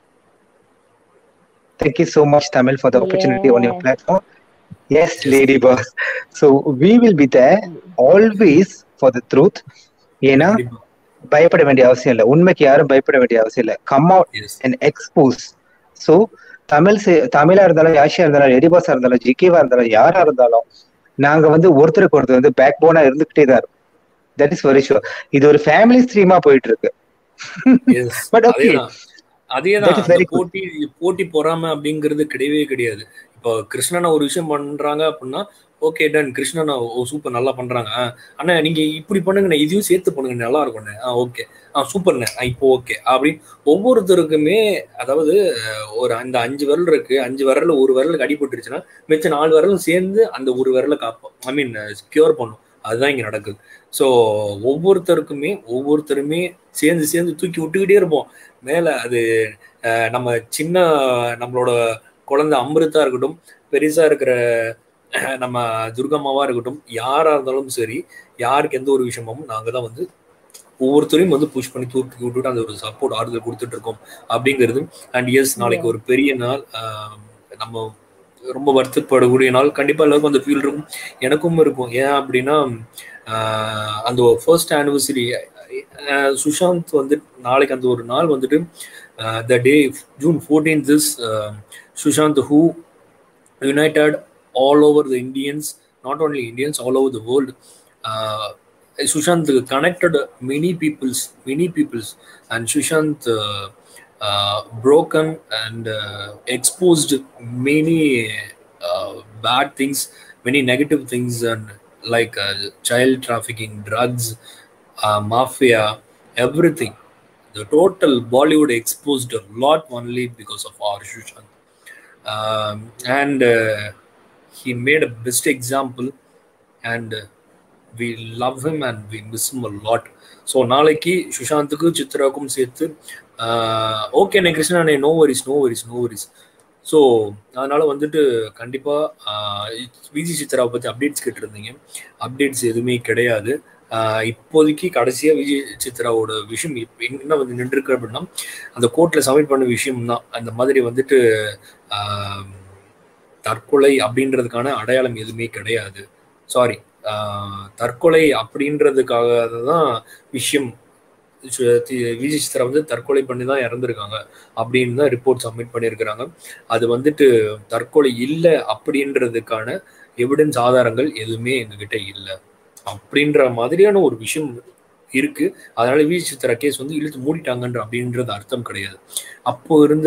Thank you so much, Tamil, for the opportunity on your Yeah. platform. Yes, lady boss. So we will be there always for the truth. ஏன்னா பயப்பட வேண்டிய அவசியம் இல்லை உண்மைக்கு யாரும் பயப்பட வேண்டிய அவசியம் இல்லை come out yes and expose so Tamil செ- தமிழா இருந்தாலும் யாஷியா இருந்தாலும் எடிபாஸா இருந்தாலும் ஜிகேவா இருந்தாலும் யாரா இருந்தாலும் நாங்க வந்து ஒருத்தருக்கு ஒருத்தர் வந்து பேக் போனா இருந்துகிட்டே தான் இருக்கும் தட் இஸ் வெரி ஷுர் இது ஒரு ஃபேமிலி ஸ்ட்ரீமா போயிட்டு இருக்கு எஸ் But okay. அதேதான் அதேதான் That is அந்த very good. போட்டி போட்டி பொறாமை அப்படிங்கிறது கிடையவே கிடையாது இப்போ கிருஷ்ணனை ஒரு விஷயம் பண்றாங்க அப்படின்னா okay done Krishnan oh super நல்லா பண்றாங்க ஆ, அண்ணா நீங்க இப்படி பண்ணுங்கண்ணே இதையும் சேர்த்து பண்ணுங்க நல்லா இருக்கும்ண்ணே ஆ ஓகே ஆ சூப்பர்ண்ணே ஆ இப்போ ஓகே அப்படி ஒவ்வொருத்தருக்குமே அதாவது அஹ், ஒரு அந்த அஞ்சு விரல் இருக்கு அஞ்சு விரல்ல ஒரு விரலுக்கு அடிபட்டுருச்சுன்னா மிச்ச நாலு விரலும் சேர்ந்து அந்த ஒரு விரலை காப்போம் ஐ மீன் கியூர் பண்ணும் அதுதான் இங்க நடக்குது ஸோ ஒவ்வொருத்தருக்குமே ஒவ்வொருத்தருமே சேர்ந்து சேர்ந்து தூக்கி விட்டுக்கிட்டே இருப்போம் மேல அது அஹ், நம்ம சின்ன நம்மளோட குழந்தை அமிர்தா இருக்கட்டும் பெருசா இருக்கிற அஹ், நம்ம துர்கம்மாவா இருக்கட்டும் யாரா இருந்தாலும் சரி யாருக்கு எந்த ஒரு விஷயமும் நாங்க தான் வந்து ஒவ்வொருத்தரையும் வந்து புஷ் பண்ணி தூக்கி விட்டுட்டு அந்த ஒரு சப்போர்ட் ஆறுதல் கொடுத்துட்டு இருக்கோம் அப்படிங்கிறது அண்ட் எஸ் நாளைக்கு ஒரு பெரிய நாள் ஆஹ் நம்ம ரொம்ப வருத்தப்படக்கூடிய நாள் கண்டிப்பா எல்லாருக்கும் அந்த ஃபீல் இருக்கும் எனக்கும் இருக்கும் ஏன் அப்படின்னா ஆஹ் அந்த ஃபர்ஸ்ட் ஆனிவர்சரி சுஷாந்த் வந்து நாளைக்கு அந்த ஒரு நாள் வந்துட்டு the day June fourteen this Sushant who united all over the Indians not only Indians all over the world Sushant connected many peoples, many peoples, and Sushant uh, uh, broken and uh, exposed many uh, bad things, many negative things, and like uh, child trafficking, drugs, uh, mafia, everything. The total Bollywood exposed a lot only because of our Sushant, um, and uh, he made a best example, and. Uh, we love him and we miss him a lot so நாளைக்கு சுஷாந்துக்கு சித்ராவுக்கும் சேர்த்து okay அண்ணே கிருஷ்ணா அண்ணே no worries no worries no worries so அதனால வந்துட்டு கண்டிப்பாக விஜி சித்ராவை பற்றி அப்டேட்ஸ் கேட்டிருந்தீங்க அப்டேட்ஸ் எதுவுமே கிடையாது ஆஹ் இப்போதைக்கு கடைசியாக விஜய் சித்ராவோட விஷயம் இப்போ என்ன வந்து நின்றுருக்கு அப்படின்னா அந்த கோர்ட்டில் சப்மிட் பண்ண விஷயம் தான் அந்த மாதிரி வந்துட்டு ஆஹ் தற்கொலை அப்படின்றதுக்கான அடையாளம் எதுவுமே கிடையாது சாரி தற்கொலை அப்படின்றதுக்காக தான் விஷயம் சு- தி- விஜய் சித்ரா வந்து தற்கொலை பண்ணி தான் இறந்துருக்காங்க அப்படின்னு தான் ரிப்போர்ட் சப்மிட் பண்ணியிருக்கிறாங்க அது வந்துட்டு தற்கொலை இல்லை அப்படின்றதுக்கான எவிடன்ஸ் ஆதாரங்கள் எதுவுமே எங்ககிட்ட இல்லை அப்படின்ற மாதிரியான ஒரு விஷயம் இருக்கு அதனால விஜய் சித்ரா கேஸ் வந்து இழுத்து மூடிட்டாங்கன்ற அப்படின்றது அர்த்தம் கிடையாது அப்போ இருந்த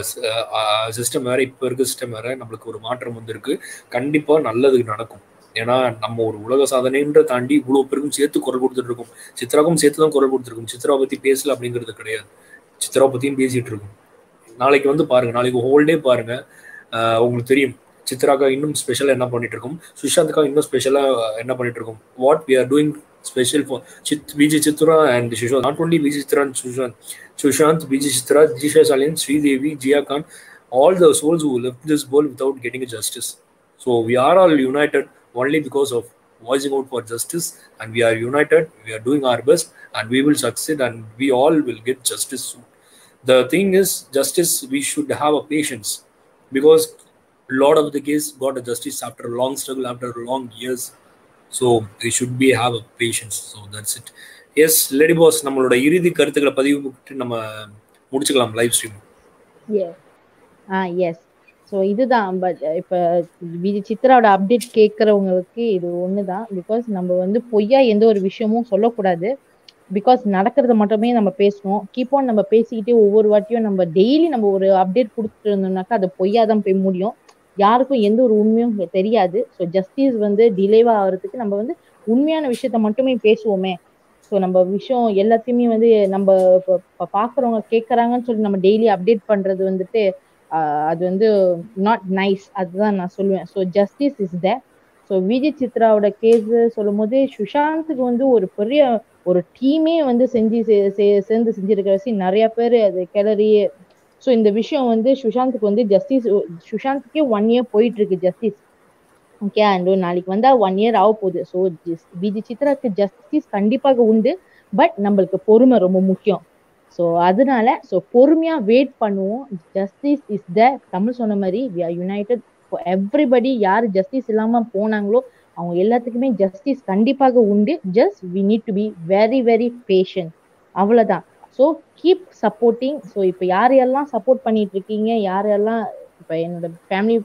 சிஸ்டம் வேற இப்போ இருக்க சிஸ்டம் வேற நம்மளுக்கு ஒரு மாற்றம் வந்திருக்கு கண்டிப்பா நல்லது நடக்கும் ஏன்னா நம்ம ஒரு உலக சாதனைன்ற தாண்டி இவ்வளவு பேருக்கும் சேர்த்து குரல் கொடுத்துட்டு இருக்கோம் சித்ராவுக்கும் சேர்த்து தான் குரல் கொடுத்துருக்கோம் சித்ராவை பத்தி பேசல அப்படிங்கிறது கிடையாது சித்ராவை பத்தியும் பேசிட்டு இருக்கோம் நாளைக்கு வந்து பாருங்க நாளைக்கு ஹோல் டே பாருங்க ஆஹ் உங்களுக்கு தெரியும் சித்ராக்கா இன்னும் ஸ்பெஷலாக என்ன பண்ணிட்டு இருக்கோம் சுஷாந்த்கா இன்னும் ஸ்பெஷலாக என்ன பண்ணிட்டு இருக்கோம் what we are doing special for சித் Vijay Chitra and Sushant not only Vijay Chitra and Sushant Sushant Vijay Chitra Disha Salian Sridevi Jiah Khan all the souls who left this world without getting a justice so we are all united only because of voicing out for justice and we are united we are doing our best and we will succeed and we all will get justice soon the thing is justice we should have a patience because a lot of the case got a justice after a long struggle after long years so we should be have a patience so that's it yes lady boss நம்மளோட இறுதி கருத்துக்களை பதிவு பண்ணிட்டு நம்ம முடிச்சுக்கலாம் live stream yes ah yes so இதுதான் but இப்போ Vijay சித்ராவோட update கேட்குறவங்களுக்கு இது ஒன்று தான் பிகாஸ் நம்ம வந்து பொய்யா எந்த ஒரு விஷயமும் சொல்லக்கூடாது பிகாஸ் நடக்கிறத மட்டுமே நம்ம பேசணும் கீப் ஆன் நம்ம பேசிக்கிட்டே ஒவ்வொரு வாட்டியும் நம்ம டெய்லி நம்ம ஒரு அப்டேட் கொடுத்துட்டு இருந்தோம்னாக்கா அது பொய்யா தான் போய் முடியும் யாருக்கும் எந்த ஒரு உண்மையும் இங்க தெரியாது ஸோ ஜஸ்டிஸ் வந்து டிலேவா ஆகிறதுக்கு நம்ம வந்து உண்மையான விஷயத்த மட்டுமே பேசுவோமே ஸோ நம்ம விஷயம் எல்லாத்தையுமே வந்து நம்ம இப்போ இப்போ பார்க்குறவங்க கேட்குறாங்கன்னு சொல்லி நம்ம டெய்லி அப்டேட் பண்ணுறது வந்துட்டு ஆஹ் அது வந்து நாட் நைஸ் அதுதான் நான் சொல்லுவேன் so justice is the so Vijay சித்ராவோட கேஸ் சொல்லும் போது சுஷாந்துக்கு வந்து ஒரு பெரிய ஒரு டீமே வந்து செஞ்சு சே- சே- சேர்ந்து செஞ்சிருக்கிற வச்சு நிறைய பேர் அது கிளறி ஸோ இந்த விஷயம் வந்து சுஷாந்துக்கு வந்து ஜஸ்டிஸ் சுஷாந்துக்கே ஒன் இயர் போயிட்டு இருக்கு ஜஸ்டிஸ் ஓகே அண்ட் நாளைக்கு வந்தா ஒன் இயர் ஆக போகுது ஸோ விஜய் சித்ராக்கு ஜஸ்டிஸ் கண்டிப்பாக உண்டு பட் நம்மளுக்கு பொறுமை ரொம்ப முக்கியம் ஸோ அதனால ஸோ பொறுமையா வெயிட் பண்ணுவோம் ஜஸ்டிஸ் இஸ் த தமிழ் சொன்ன மாதிரி வி ஆர் யுனைடெட் எவ்ரிபடி யார் ஜஸ்டிஸ் இல்லாம போனாங்களோ அவங்க எல்லாத்துக்குமே ஜஸ்டிஸ் கண்டிப்பாக உண்டு just we need to be very very patient அவ்வளவுதான் ஸோ கீப் சப்போர்ட்டிங் ஸோ இப்போ யாரையெல்லாம் சப்போர்ட் பண்ணிட்டு இருக்கீங்க யாரெல்லாம் இப்போ என்னோட ஃபேமிலி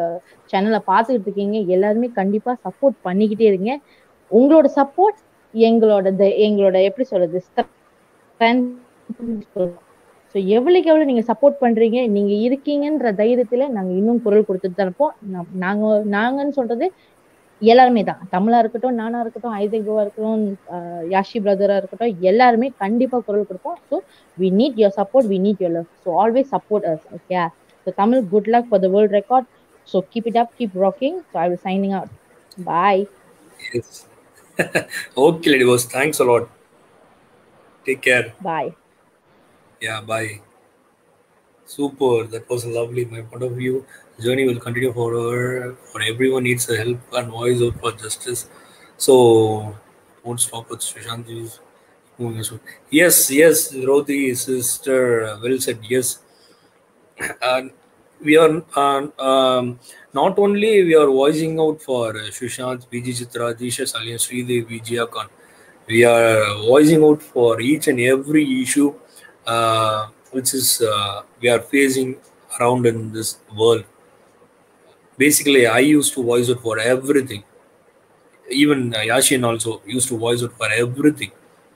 சேனலை பார்த்துக்கிட்டு இருக்கீங்க எல்லாருமே கண்டிப்பா சப்போர்ட் பண்ணிக்கிட்டே இருங்க உங்களோட சப்போர்ட் எங்களோட த- எங்களோட எப்படி சொல்றது ஸோ எவ்வளவுக்கு எவ்வளவு நீங்க சப்போர்ட் பண்றீங்க நீங்க இருக்கீங்கன்ற தைரியத்துல நாங்க இன்னும் குரல் கொடுத்துட்டு தான் இருப்போம் நா- நாங்க நாங்கன்னு சொல்றது எல்லாருமே தான் தமிழா இருக்கட்டும் நானா இருக்கட்டும் ஐசக் ப்ரோவா இருக்கட்டும் ஆஹ் யாஷி பிரதரா இருக்கட்டும் எல்லாருமே கண்டிப்பா குரல் கொடுப்போம் so we need your support we need your love so always support us okay so Tamil good luck for the world record so keep it up keep rocking so I will signing out bye Yes. okay, lady boss. Thanks a lot. Take care. Bye Yeah, bye. Super. That was lovely. My point of view. Journey will continue forever. For everyone needs a help and voice out for justice. So won't stop with Sushantji's moving us. Yes, yes, Roti sister. Well said. Yes. And we are uh, um, not only we are voicing out for uh, Sushant, BG Chitra, Disha Salian, Sridev, Vijaya Khan. We are voicing out for each and every issue uh, which is uh, we are facing around in this world. Basically, I used to voice out for everything. Even uh, Yashin also used to voice out for everything.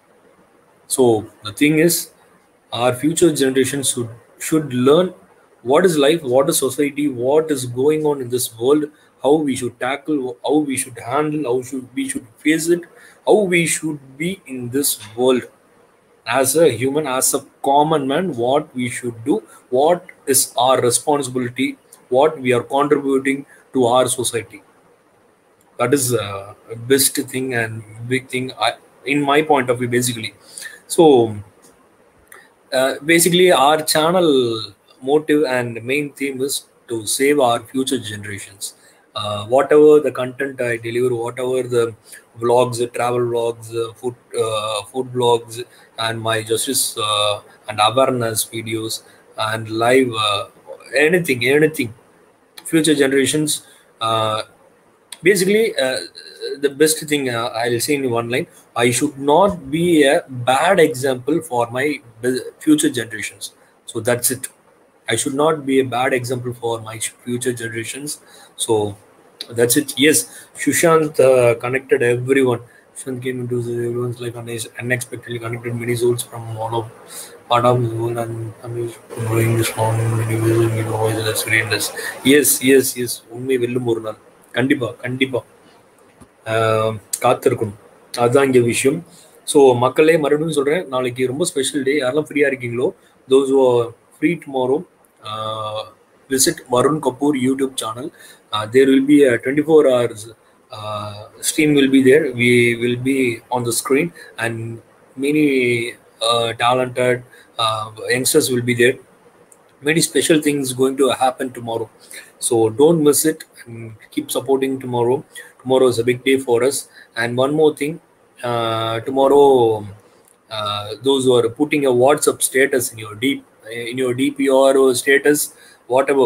So the thing is, our future generations should should learn what is life, what is society, what is going on in this world, how we should tackle, how we should handle, how should we should face it, how we should be in this world as a human, as a common man, what we should do, what is our responsibility, what we are contributing to our society. That is uh, best thing and big thing I, in my point of view, basically. So uh, basically, our channel motive and main theme is to save our future generations. Uh, whatever the content I deliver, whatever the vlogs, the travel vlogs, uh, food uh, food vlogs, and my justice uh, and awareness videos and live uh, anything, anything, future generations. Uh, basically, uh, the best thing uh, I'll say in one line: I should not be a bad example for my b- future generations. So that's it. I should not be a bad example for my future generations. So that's it. Yes, Shushant uh, connected everyone. Shushant came into the, everyone's life and is unexpectedly connected many souls from all of part of the world and I'm just growing this morning many ways and voice that's greatness. Yes, yes, yes. உண்மை வெல்லும் ஒரு நாள் கண்டிப்பா கண்டிப்பா ஆஹ் காத்திருக்கணும் அதுதான் இங்க விஷயம் ஸோ மக்களே மறுபடியும் சொல்றேன் நாளைக்கு ரொம்ப ஸ்பெஷல் டே யாரெல்லாம் ஃப்ரீயா இருக்கீங்களோ those free tomorrow visit Varun Kapoor YouTube channel there will be twenty four hours stream will be there we will be on the screen and many uh, talented uh, youngsters will be there many special things going to happen tomorrow so don't miss it and keep supporting tomorrow tomorrow is a big day for us and one more thing uh, tomorrow uh, those who are putting a whatsapp status in your deep in your dpr or status whatever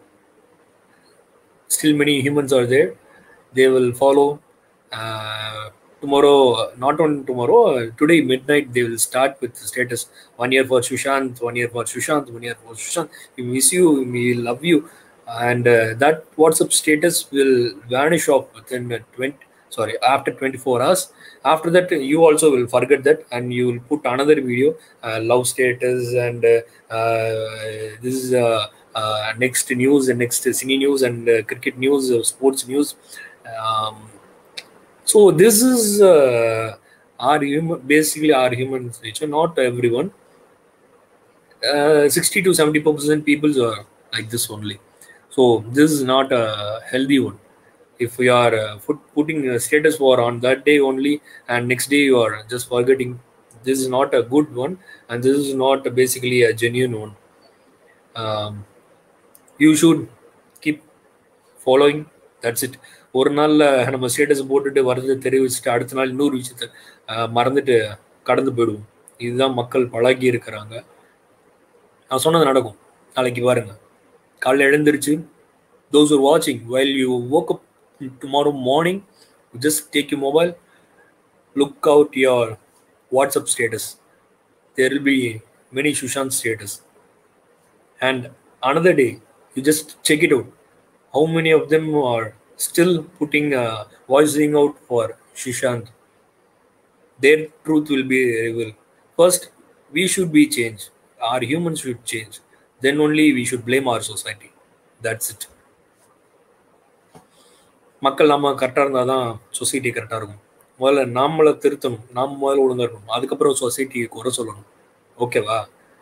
still many humans are there they will follow uh, tomorrow not on tomorrow uh, today midnight they will start with the status one year for sushant one year for sushant one year for sushant we miss you we love you and uh, that whatsapp status will vanish off within uh, 20 sorry after 24 hours after that you also will forget that and you will put another video uh, love status and uh, uh, this is uh, uh, next news and next cine news and uh, cricket news uh, sports news um, so this is uh, our human basically our human nature not everyone uh, 60 to 70 percent people are like this only so this is not a healthy one if we are uh, put, putting a status war on that day only and next day you are just forgetting this is not a good one and this is not basically a genuine one um, you should keep following that's it ஒரு நாள்ல நம்ம status போட்டுட்டு வரது தெரிவிச்சுட்டு அடுத்த நாள் இன்னொரு விஷயத்த அஹ், மறந்துட்டு கடந்து போயிடுவோம் இதுதான் மக்கள் பழகி இருக்கிறாங்க நான் சொன்னது நடக்கும் நாளைக்கு பாருங்க காலைல எழுந்திருச்சு those who are watching while you woke up tomorrow morning just take your mobile look out your whatsapp status there will be many Sushant status and another day you just check it out how many of them are still putting uh, voicing out for Sushant their truth will be revealed first we should be changed our humans should change then only we should blame our society that's it மக்கள் நம்ம கரெக்டாக இருந்தால் தான் society கரெக்டாக இருக்கும் முதல்ல நாமளை திருத்தணும் நாம் முதல்ல ஒழுங்கா இருக்கணும் அதுக்கப்புறம் சொசைட்டியை குறை சொல்லணும் ஓகேவா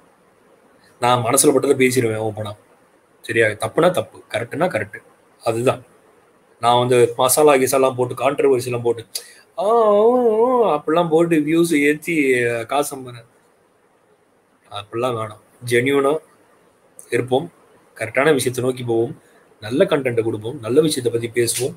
நான் மனசுல பட்டதை பேசிடுவேன் ஓப்பனா சரியா தப்புனா தப்பு கரெக்டுனா கரெக்டு அதுதான் நான் வந்து மசாலா கிசாலாம் போட்டு கான்ட்ரவர்சிலாம் போட்டு ஆ ஆ, ஆ, அப்படிலாம் போட்டு வியூஸ் ஏற்றி காசு சம்பறேன் அப்படிலாம் வேணாம் ஜென்யூனாக இருப்போம் கரெக்டான விஷயத்தை நோக்கி போவோம் நல்ல கண்டென்ட்டை கொடுப்போம் நல்ல விஷயத்தை பற்றி பேசுவோம்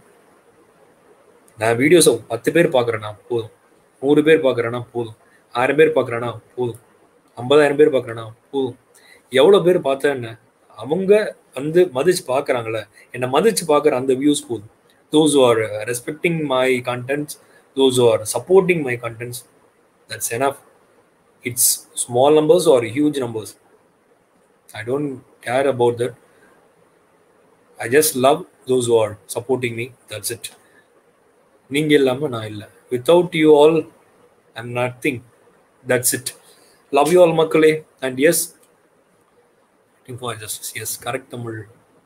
நான் வீடியோஸை பத்து பேர் பார்க்குறேன்னா போதும் நூறு பேர் பார்க்குறேன்னா போதும் ஆயிரம் பேர் பார்க்குறேன்னா போதும் ஐம்பதாயிரம் பேர் பார்க்குறேன்னா போதும் எவ்வளோ பேர் பார்த்தா என்ன அவங்க வந்து மதிச்சு பார்க்குறாங்களே என்னை மதிச்சு பார்க்குற அந்த வியூஸ் போதும் those are respecting my contents those are supporting my contents that's enough it's small numbers or huge numbers I don't care about that I just love those are supporting me that's it நீங்க இல்லாம நான் இல்லை without you all I'm nothing that's it love you all மக்களே and yes for justice yes correct Tamil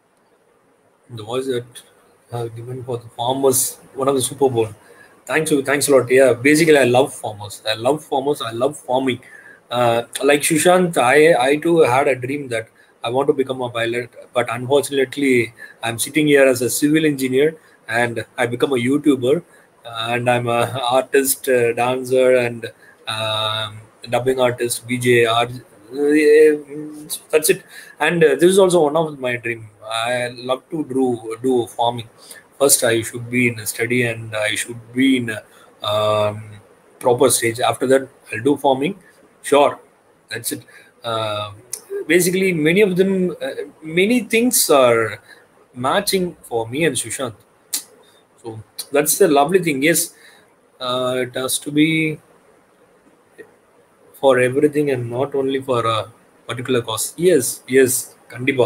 இந்த voice that given for the farmers one of the super bowl thanks you thanks a lot yeah basically i love farmers i love farmers i love farming uh, like Shushant, I I too had a dream that I want to become a pilot, but unfortunately, I'm sitting here as a civil engineer and I become a YouTuber and I'm a artist, uh, dancer, and um, dubbing artist, VJ. art- uh, That's it. And uh, this is also one of my dream. I love to do do farming. First, I should be in a study and I should be in a um, proper stage. After that, I'll do farming. Sure, that's it. Uh, basically, many of them, uh, many things are matching for me and Sushant. So that's the lovely thing. Yes, uh, it has to be for everything and not only for a particular cause. Yes, yes, Kandipa.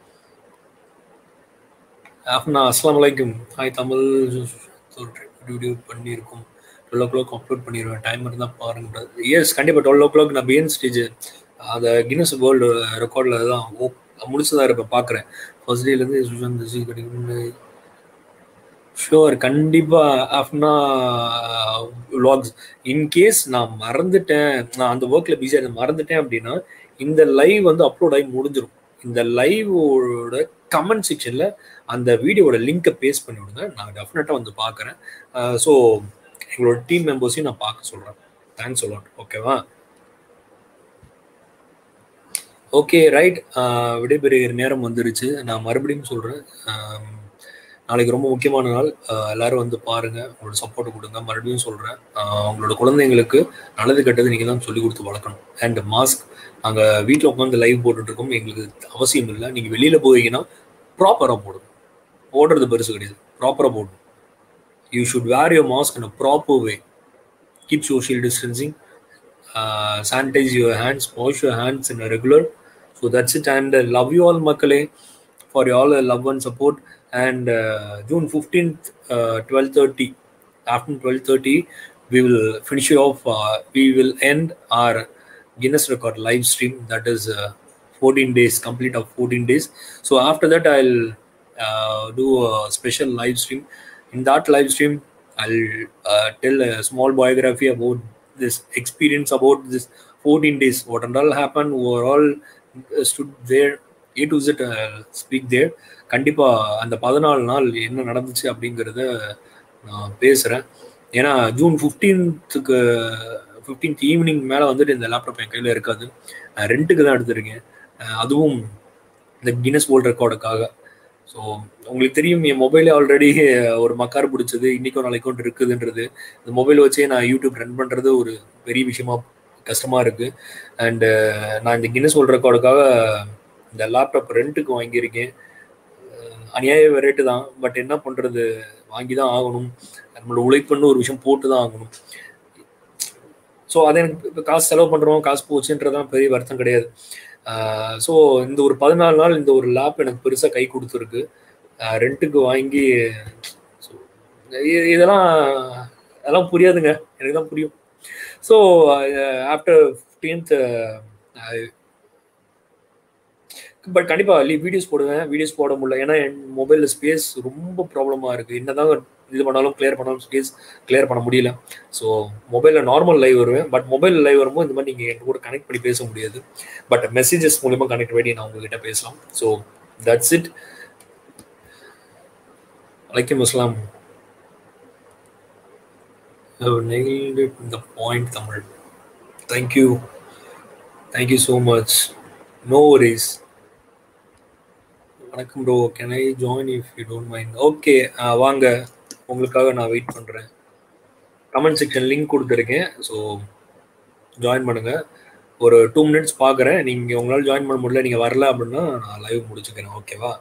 Afna அஸ்லாம் வலைக்கும் hi Tamil video பண்ணியிருக்கோம் twelve o'clock upload பண்ணிடுவேன் time இருந்தால் பாருங்க yes கண்டிப்பாக twelve o'clock நான் பிஎன் stage அந்த கின்னஸ் வேர்ல்டு ரெக்கார்டில் தான் ஓ முடிச்சதா இருப்பேன் பார்க்குறேன் ஃபர்ஸ்ட் டேலேருந்து சுஷாந்த் திசி கிடைக்கும்னு ஷுவர் கண்டிப்பாக ஆஃப்னா விலாக்ஸ் இன்கேஸ் நான் மறந்துட்டேன் நான் அந்த ஒர்க்கில் பிஸியாக இருந்தேன் மறந்துட்டேன் அப்படின்னா இந்த லைவ் வந்து அப்லோட் ஆகி முடிஞ்சிடும் இந்த லைவோட கமெண்ட் செக்ஷனில் அந்த வீடியோட லிங்கை பேஸ்ட் பண்ணி விடுங்க நான் டெஃபினட்டாக வந்து பார்க்குறேன் ஸோ எங்களோட டீம் மெம்பர்ஸையும் நான் பார்க்க சொல்கிறேன் தேங்க்ஸ் அலாட் ஓகேவா ஓகே ரைட் விடைபெறுகிற நேரம் வந்துருச்சு நான் மறுபடியும் சொல்கிறேன் நாளைக்கு ரொம்ப முக்கியமான நாள் ஆஹ் எல்லாரும் வந்து பாருங்க உங்களோட சப்போர்ட் கொடுங்க மறுபடியும் சொல்றேன் ஆஹ் உங்களோட குழந்தைங்களுக்கு நல்லது கெட்டது நீங்க தான் சொல்லி கொடுத்து வளர்க்கணும் அண்ட் மாஸ்க் நாங்க வீட்டில் உட்காந்து லைவ் போட்டுட்டு இருக்கோம் எங்களுக்கு அவசியம் இல்லை நீங்க வெளியில போவீங்கன்னா ப்ராப்பரா போடுங்க போடுறது பெருசு கிடையாது ப்ராப்பரா போடணும் you should wear your mask in a proper way keep social distancing sanitize your hands wash your hands in regular so that's it and love you all மக்களே for you all love and support and uh, June 15th, uh, 12.30, after 12.30, we will finish it off. Uh, we will end our Guinness record live stream. That is uh, 14 days, complete of 14 days. So after that, I'll uh, do a special live stream. In that live stream, I'll uh, tell a small biography about this experience about this 14 days. What and all happened, we were all uh, stood there, A to Z uh, speak there. கண்டிப்பா அந்த பதினாலு நாள் என்ன நடந்துச்சு அப்படிங்கிறத நான் பேசுறேன் ஏன்னா ஜூன் ஃபிஃப்டீன்த்துக்கு ஃபிஃப்டீன்த் ஈவினிங் மேலே வந்துட்டு இந்த லேப்டாப் என் கையில் இருக்காது நான் ரெண்ட்டுக்கு தான் எடுத்திருக்கேன் அஹ் அதுவும் இந்த கின்னஸ் வேர்ல்ட் ரெக்கார்டுக்காக ஸோ உங்களுக்கு தெரியும் என் மொபைலே ஆல்ரெடி ஒரு மக்கார் பிடிச்சது இன்னைக்கும் நாளைக்கும் இருக்குதுன்றது இந்த மொபைல் வச்சே நான் யூடியூப் ரன் பண்ணுறது ஒரு பெரிய விஷயமா கஷ்டமாக இருக்குது அண்டு நான் இந்த கின்னஸ் வேர்ல்ட் ரெக்கார்டுக்காக இந்த லேப்டாப் ரெண்ட்டுக்கு வாங்கியிருக்கேன் அநியாய ரேட்டு தான் பட் என்ன பண்ணுறது வாங்கி தான் ஆகணும் நம்மளோட உழைப்புன்னு ஒரு விஷயம் போட்டு தான் ஆகணும் ஸோ அதை எனக்கு இப்போ காசு செலவு பண்ணுறோம் காசு போச்சுன்றதான் பெரிய வருத்தம் கிடையாது ஸோ இந்த ஒரு பதினாலு நாள் இந்த ஒரு லேப் எனக்கு பெருசாக கை கொடுத்துருக்கு ரெண்ட்டுக்கு வாங்கி ஸோ இதெல்லாம் அதெல்லாம் புரியாதுங்க எனக்கு தான் புரியும் ஸோ ஆஃப்டர் ஃபிஃப்டீன்த் பட் கண்டிப்பா வீடியோஸ் போடுவேன் வீடியோஸ் போட முடியல ஏன்னா என் மொபைல்ல ஸ்பேஸ் ரொம்ப ப்ராப்ளமா இருக்கு என்னதான் இது பண்ணாலும் கிளியர் பண்ணாலும் ஸ்பேஸ் கிளியர் பண்ண முடியல ஸோ மொபைலில் நார்மல் லைவ் வருவேன் பட் மொபைல் லைவ் வரும்போது இந்த மாதிரி நீங்கள் என் கூட கனெக்ட் பண்ணி பேச முடியாது பட் மெசேஜஸ் மூலியமா கனெக்ட் பண்ணி நான் உங்ககிட்ட பேசலாம் ஸோ தட்ஸ் இட் வலைக்கம் அஸ்லாம் nailed it in the point Tamil thank you thank you so much no worries வணக்கம் bro can I join if you don't mind okay வாங்க உங்களுக்காக நான் வெயிட் பண்ணுறேன் கமெண்ட் செக்ஷன் லிங்க் கொடுத்துருக்கேன் ஸோ ஜாயின் பண்ணுங்க ஒரு டூ மினிட்ஸ் பார்க்குறேன் நீங்கள் உங்களால் ஜாயின் பண்ண முடியல நீங்கள் வரல அப்படின்னா நான் லைவ் முடிச்சுக்கிறேன் ஓகேவா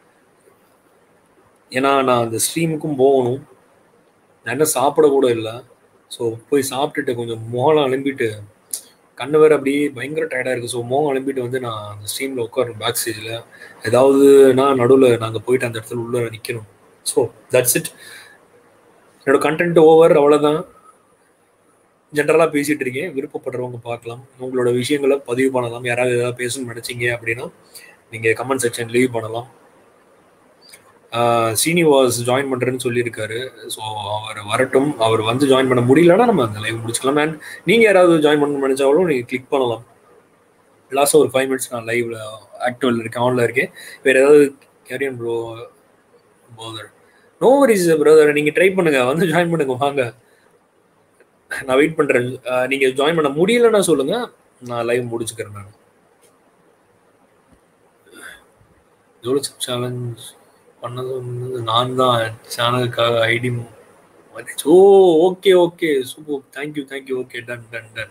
ஏன்னா நான் அந்த ஸ்ட்ரீமுக்கும் போகணும் நான் என்ன சாப்பிட கூட இல்லை ஸோ போய் சாப்பிட்டுட்டு கொஞ்சம் முகம் அலம்பிட்டு கண்ணு வேறு அப்படியே பயங்கர டயர்டாக இருக்குது ஸோ முகம் அலம்பிட்டு வந்து நான் அந்த ஸ்ட்ரீமில் உட்காரணும் பேக் ஸ்டேஜில் ஏதாவதுனா நடுவில் நாங்கள் போயிட்டு அந்த இடத்துல உள்ள நிற்கணும் ஸோ தட்ஸ் இட் என்னோட கண்டென்ட் ஓவர் அவ்வளோதான் ஜென்ரலாக பேசிகிட்டு இருக்கேன் விருப்பப்படுறவங்க பார்க்கலாம் உங்களோட விஷயங்களை பதிவு பண்ணலாம் யாராவது ஏதாவது பேசணும்னு நினச்சிங்க அப்படின்னா நீங்கள் கமெண்ட் செக்ஷன் லீவ் பண்ணலாம் சீனிவாஸ் ஜாயின் பண்ணுறேன்னு சொல்லியிருக்காரு ஸோ அவர் வரட்டும் அவர் வந்து ஜாயின் பண்ண முடியலன்னா நம்ம அந்த லைவ் முடிச்சுக்கலாம் அண்ட் நீங்கள் யாராவது ஜாயின் பண்ண நினச்சாலும் நீங்கள் கிளிக் பண்ணலாம் லாஸ்ட் ஒரு ஃபைவ் மினிட்ஸ் நான் லைவ்ல ஆக்டிவில் இருக்கேன் ஆனில் இருக்கேன் வேறு ஏதாவது கேரியன் bro bother no worries brother நீங்கள் ட்ரை பண்ணுங்க வந்து ஜாயின் பண்ணுங்க வாங்க நான் வெயிட் பண்ணுறேன் நீங்கள் ஜாயின் பண்ண முடியலன்னா சொல்லுங்கள் நான் லைவ் முடிச்சுக்கிறேன் நான் எவ்வளோ சேலஞ்ச் பண்ணது வந்து நான் தான் சேனலுக்காக ID oh okay okay super thank you thank you okay done done done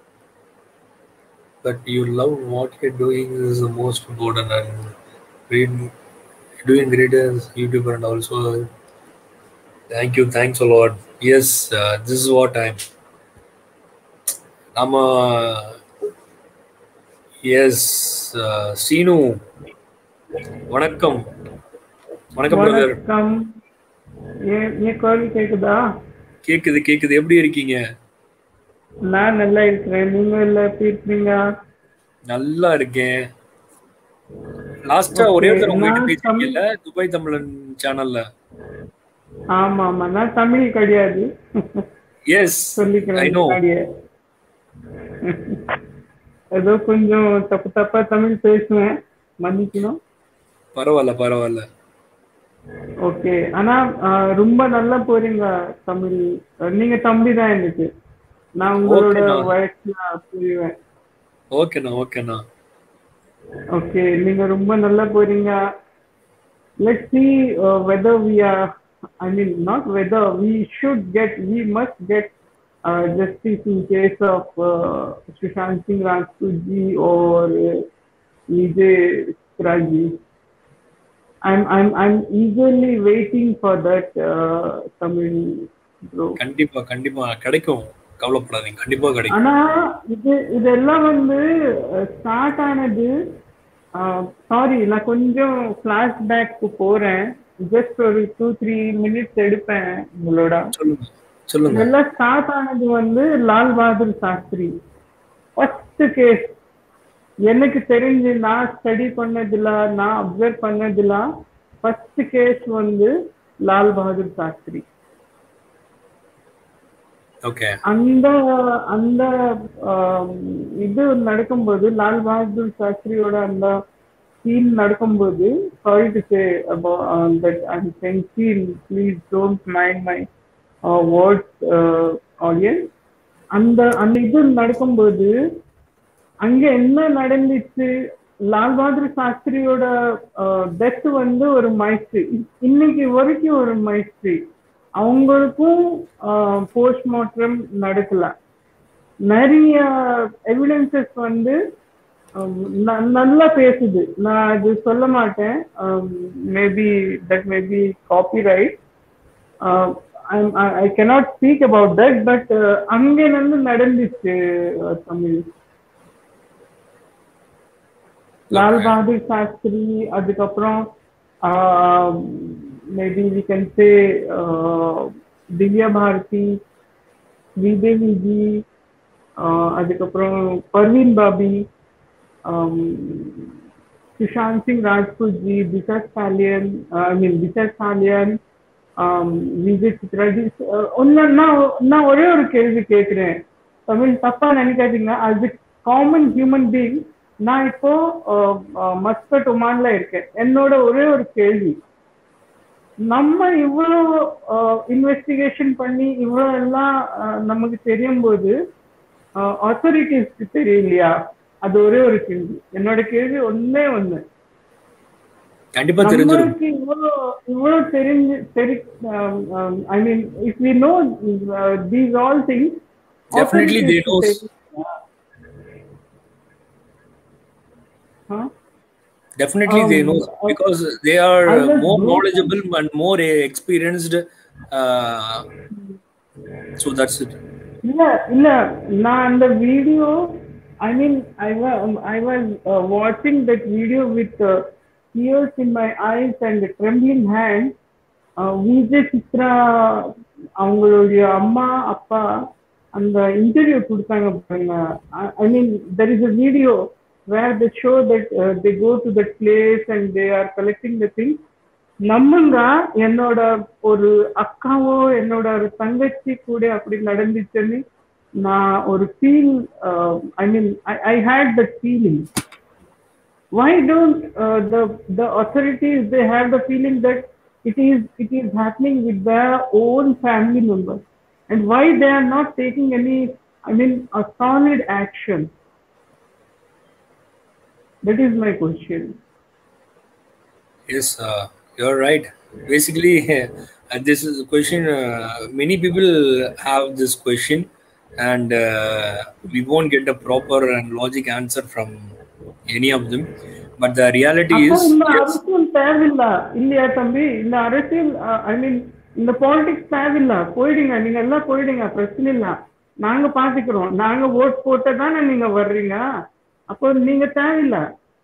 but you love what you doing is the most important and read doing great YouTuber and also thank you thanks lot yes this is what I'm நம்ம yes Seenu வணக்கம் வணக்கம் brother வணக்கம் ஏன் என் குரல் கேக்குதா கேக்குது கேக்குது எப்படி இருக்கீங்க நான் நல்லா இருக்கிறேன் நீங்க எல்லாம் எப்படி இருக்கீங்க நல்லா இருக்கேன் லாஸ்டா ஒரே ஒருத்தர் உங்ககிட்ட நான் பேசிருக்கீங்கல்ல துபாய் தமிழன் சேனல்ல ஆமா ஆமா நான் தமிழ் கிடையாது எஸ் I சொல்லிக்கிறேன் know. முன்னாடியே. ஏதோ கொஞ்சம் தப்பு தப்பா தமிழ் பேசுவேன் மன்னிக்கணும் பரவாயில்ல பரவாயில்ல ஓகே ஆனா ஆஹ், ரொம்ப நல்லா போறீங்க தமிழ் நீங்க தம்பி தான் எனக்கு நான் உங்களோட Okay, நான். வயசுல புரிவேன் ஓகேண்ணா ஓகேண்ணா ஓகே நீங்க ரொம்ப நல்லா போறீங்க let's see uh, whether we are i mean not whether we should get we must get uh, justice in case of uh, Sushant Singh Rajputji or uh, EJ Raji. I'm I'm I'm eagerly waiting for that uh, Tamil bro. கண்டிப்பா கண்டிப்பா கிடைக்கும் கவலைப்படாதீங்க கண்டிப்பா கிடைக்கும் ஆனா இது இதெல்லாம் வந்து ஸ்டார்ட் ஆனது சாரி நான் கொஞ்சம் ஃபிளாஷ்பேக்கு போறேன் ஜஸ்ட் ஒரு டூ த்ரீ மினிட்ஸ் எடுப்பேன் உங்களோட சொல்லுங்க சொல்லுங்க இதெல்லாம் ஸ்டார்ட் ஆனது வந்து லால் பகதூர் சாஸ்திரி ஃபர்ஸ்ட் கேஸ் எனக்கு தெரிஞ்சு நான் ஸ்டடி பண்ணதில்ல நான் அப்சர்வ் பண்ணதில்ல ஃபர்ஸ்ட் கேஸ் வந்து லால் பகதூர் சாஸ்திரி ஓகே அந்த அந்த ஆம், இது நடக்கும்போது லால் பகதூர் சாஸ்திரியோட அந்த சீன் நடக்கும்போது sorry to say that I'm saying scene please don't mind my words audience அந்த அந்த இது நடக்கும்போது அங்க என்ன நடந்துச்சு லால் பகதூர் சாஸ்திரியோட டெத் வந்து ஒரு மைஸ்ட்ரி இன்னைக்கு வரைக்கும் ஒரு மைஸ்ட்ரி அவங்களுக்கும் போஸ்ட்மார்ட்டம் நடக்கல நிறைய எவிடன்சஸ் வந்து ஆம், ந- நல்லா பேசுது நான் அது சொல்ல மாட்டேன் maybe that maybe copyright I cannot speak about that but அங்க இருந்து நடந்துச்சு அஹ், தமிழ் லால் Okay. பகதூர் சாஸ்திரி அதுக்கப்புறம் maybe we can say Divya Bharti Sridevi ji அதுக்கப்புறம் Parveen Babi Sushant Singh Rajput ji, Disha Stallion, uh, I mean Disha Stallion, um, Vijay சித்ராஜி ஒன்னு நான் நான் ஒரே ஒரு கேள்வி கேட்கிறேன் தமிழ் தப்பா நினைக்காதீங்க அது காமன் ஹியூமன் பீங் நான் இப்போ மஸ்கட் ஒமான்ல இருக்கேன் என்னோட ஒரே ஒரு கேள்வி நம்ம இவ்வளோ இன்வெஸ்டிகேஷன் பண்ணி இவ்வளோ எல்லாம் அஹ், நமக்கு தெரியும் போது அத்தாரிட்டிஸ்க்கு தெரியலையா அது ஒரே ஒரு கேள்வி என்னோட கேள்வி ஒண்ணே ஒண்ணு கண்டிப்பா தெரிஞ்சிடும் நம்மளுக்கு இவ்வளோ இவ்வளோ தெரிஞ்சு தெரி I mean if we know these all things Definitely they knows. definitely they Um, know uh, because they are I was more going- knowledgeable and more experienced uh, so that's it இல்ல இல்ல நான் அந்த video I mean I I was வாட்சிங் that video with tears in my eyes and trembling hand Vijay Chitra அவங்களுடைய அம்மா அப்பா அந்த interview கொடுத்தாங்க பாருங்க I mean there is a video where the show that they go to that place and they are collecting the thing நம்மங்க என்னோட ஒரு அக்காவோ என்னோட ஒரு தங்கச்சி கூட அப்படி நடந்துச்சுன்னு நான் ஒரு feel I mean I hate that feeling why don't uh, the the authorities they have the feeling that it is it is happening with their own family members and why they are not taking any i mean a solid action that is my question yes uh, you're right basically uh, this is a question uh, many people have this question and uh, we won't get a proper and logic answer from any of them but the reality அப்போ is இந்த yes அரசியல் தேவையில்ல இல்லையா தம்பி இந்த அரசியல் ஐ மீன் இந்த politics தேவையில்ல போயிடுங்க நீங்க எல்லாம் போயிடுங்க பிரச்சனை இல்ல நாங்க பாத்துக்கிறோம் நாங்க ஓட் போட்டு தானே நீங்க வர்றீங்க அப்போ நீங்க தேவையில்ல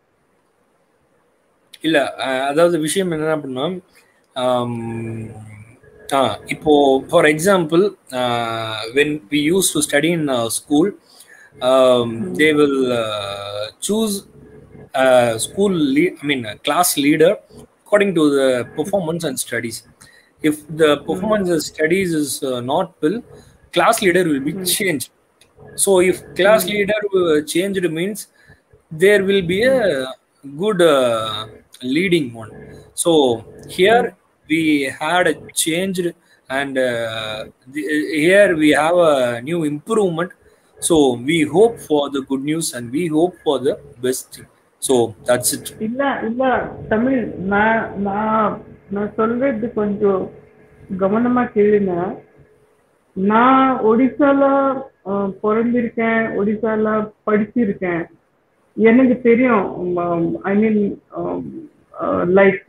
இல்ல அஹ், அதாவது விஷயம் என்ன அப்படின்னா ஆம், ஆ, இப்போ for example when we use to study in school they will choose school I mean class leader according to the performance and studies if the performance and studies is not will class leader will be change so if class leader uh, changed means there will be a good uh, leading one so here we had a changed and uh, the, here we have a new improvement so we hope for the good news and we hope for the best thing so that's it இல்ல இல்ல தமிழ் நான் நான் நான் சொல்றது கொஞ்சம் கவனமா கேளுங்க நான் ஒடிசால அஹ், பிறந்திருக்கேன் ஒடிசால படிச்சிருக்கேன் எனக்கு தெரியும் I mean like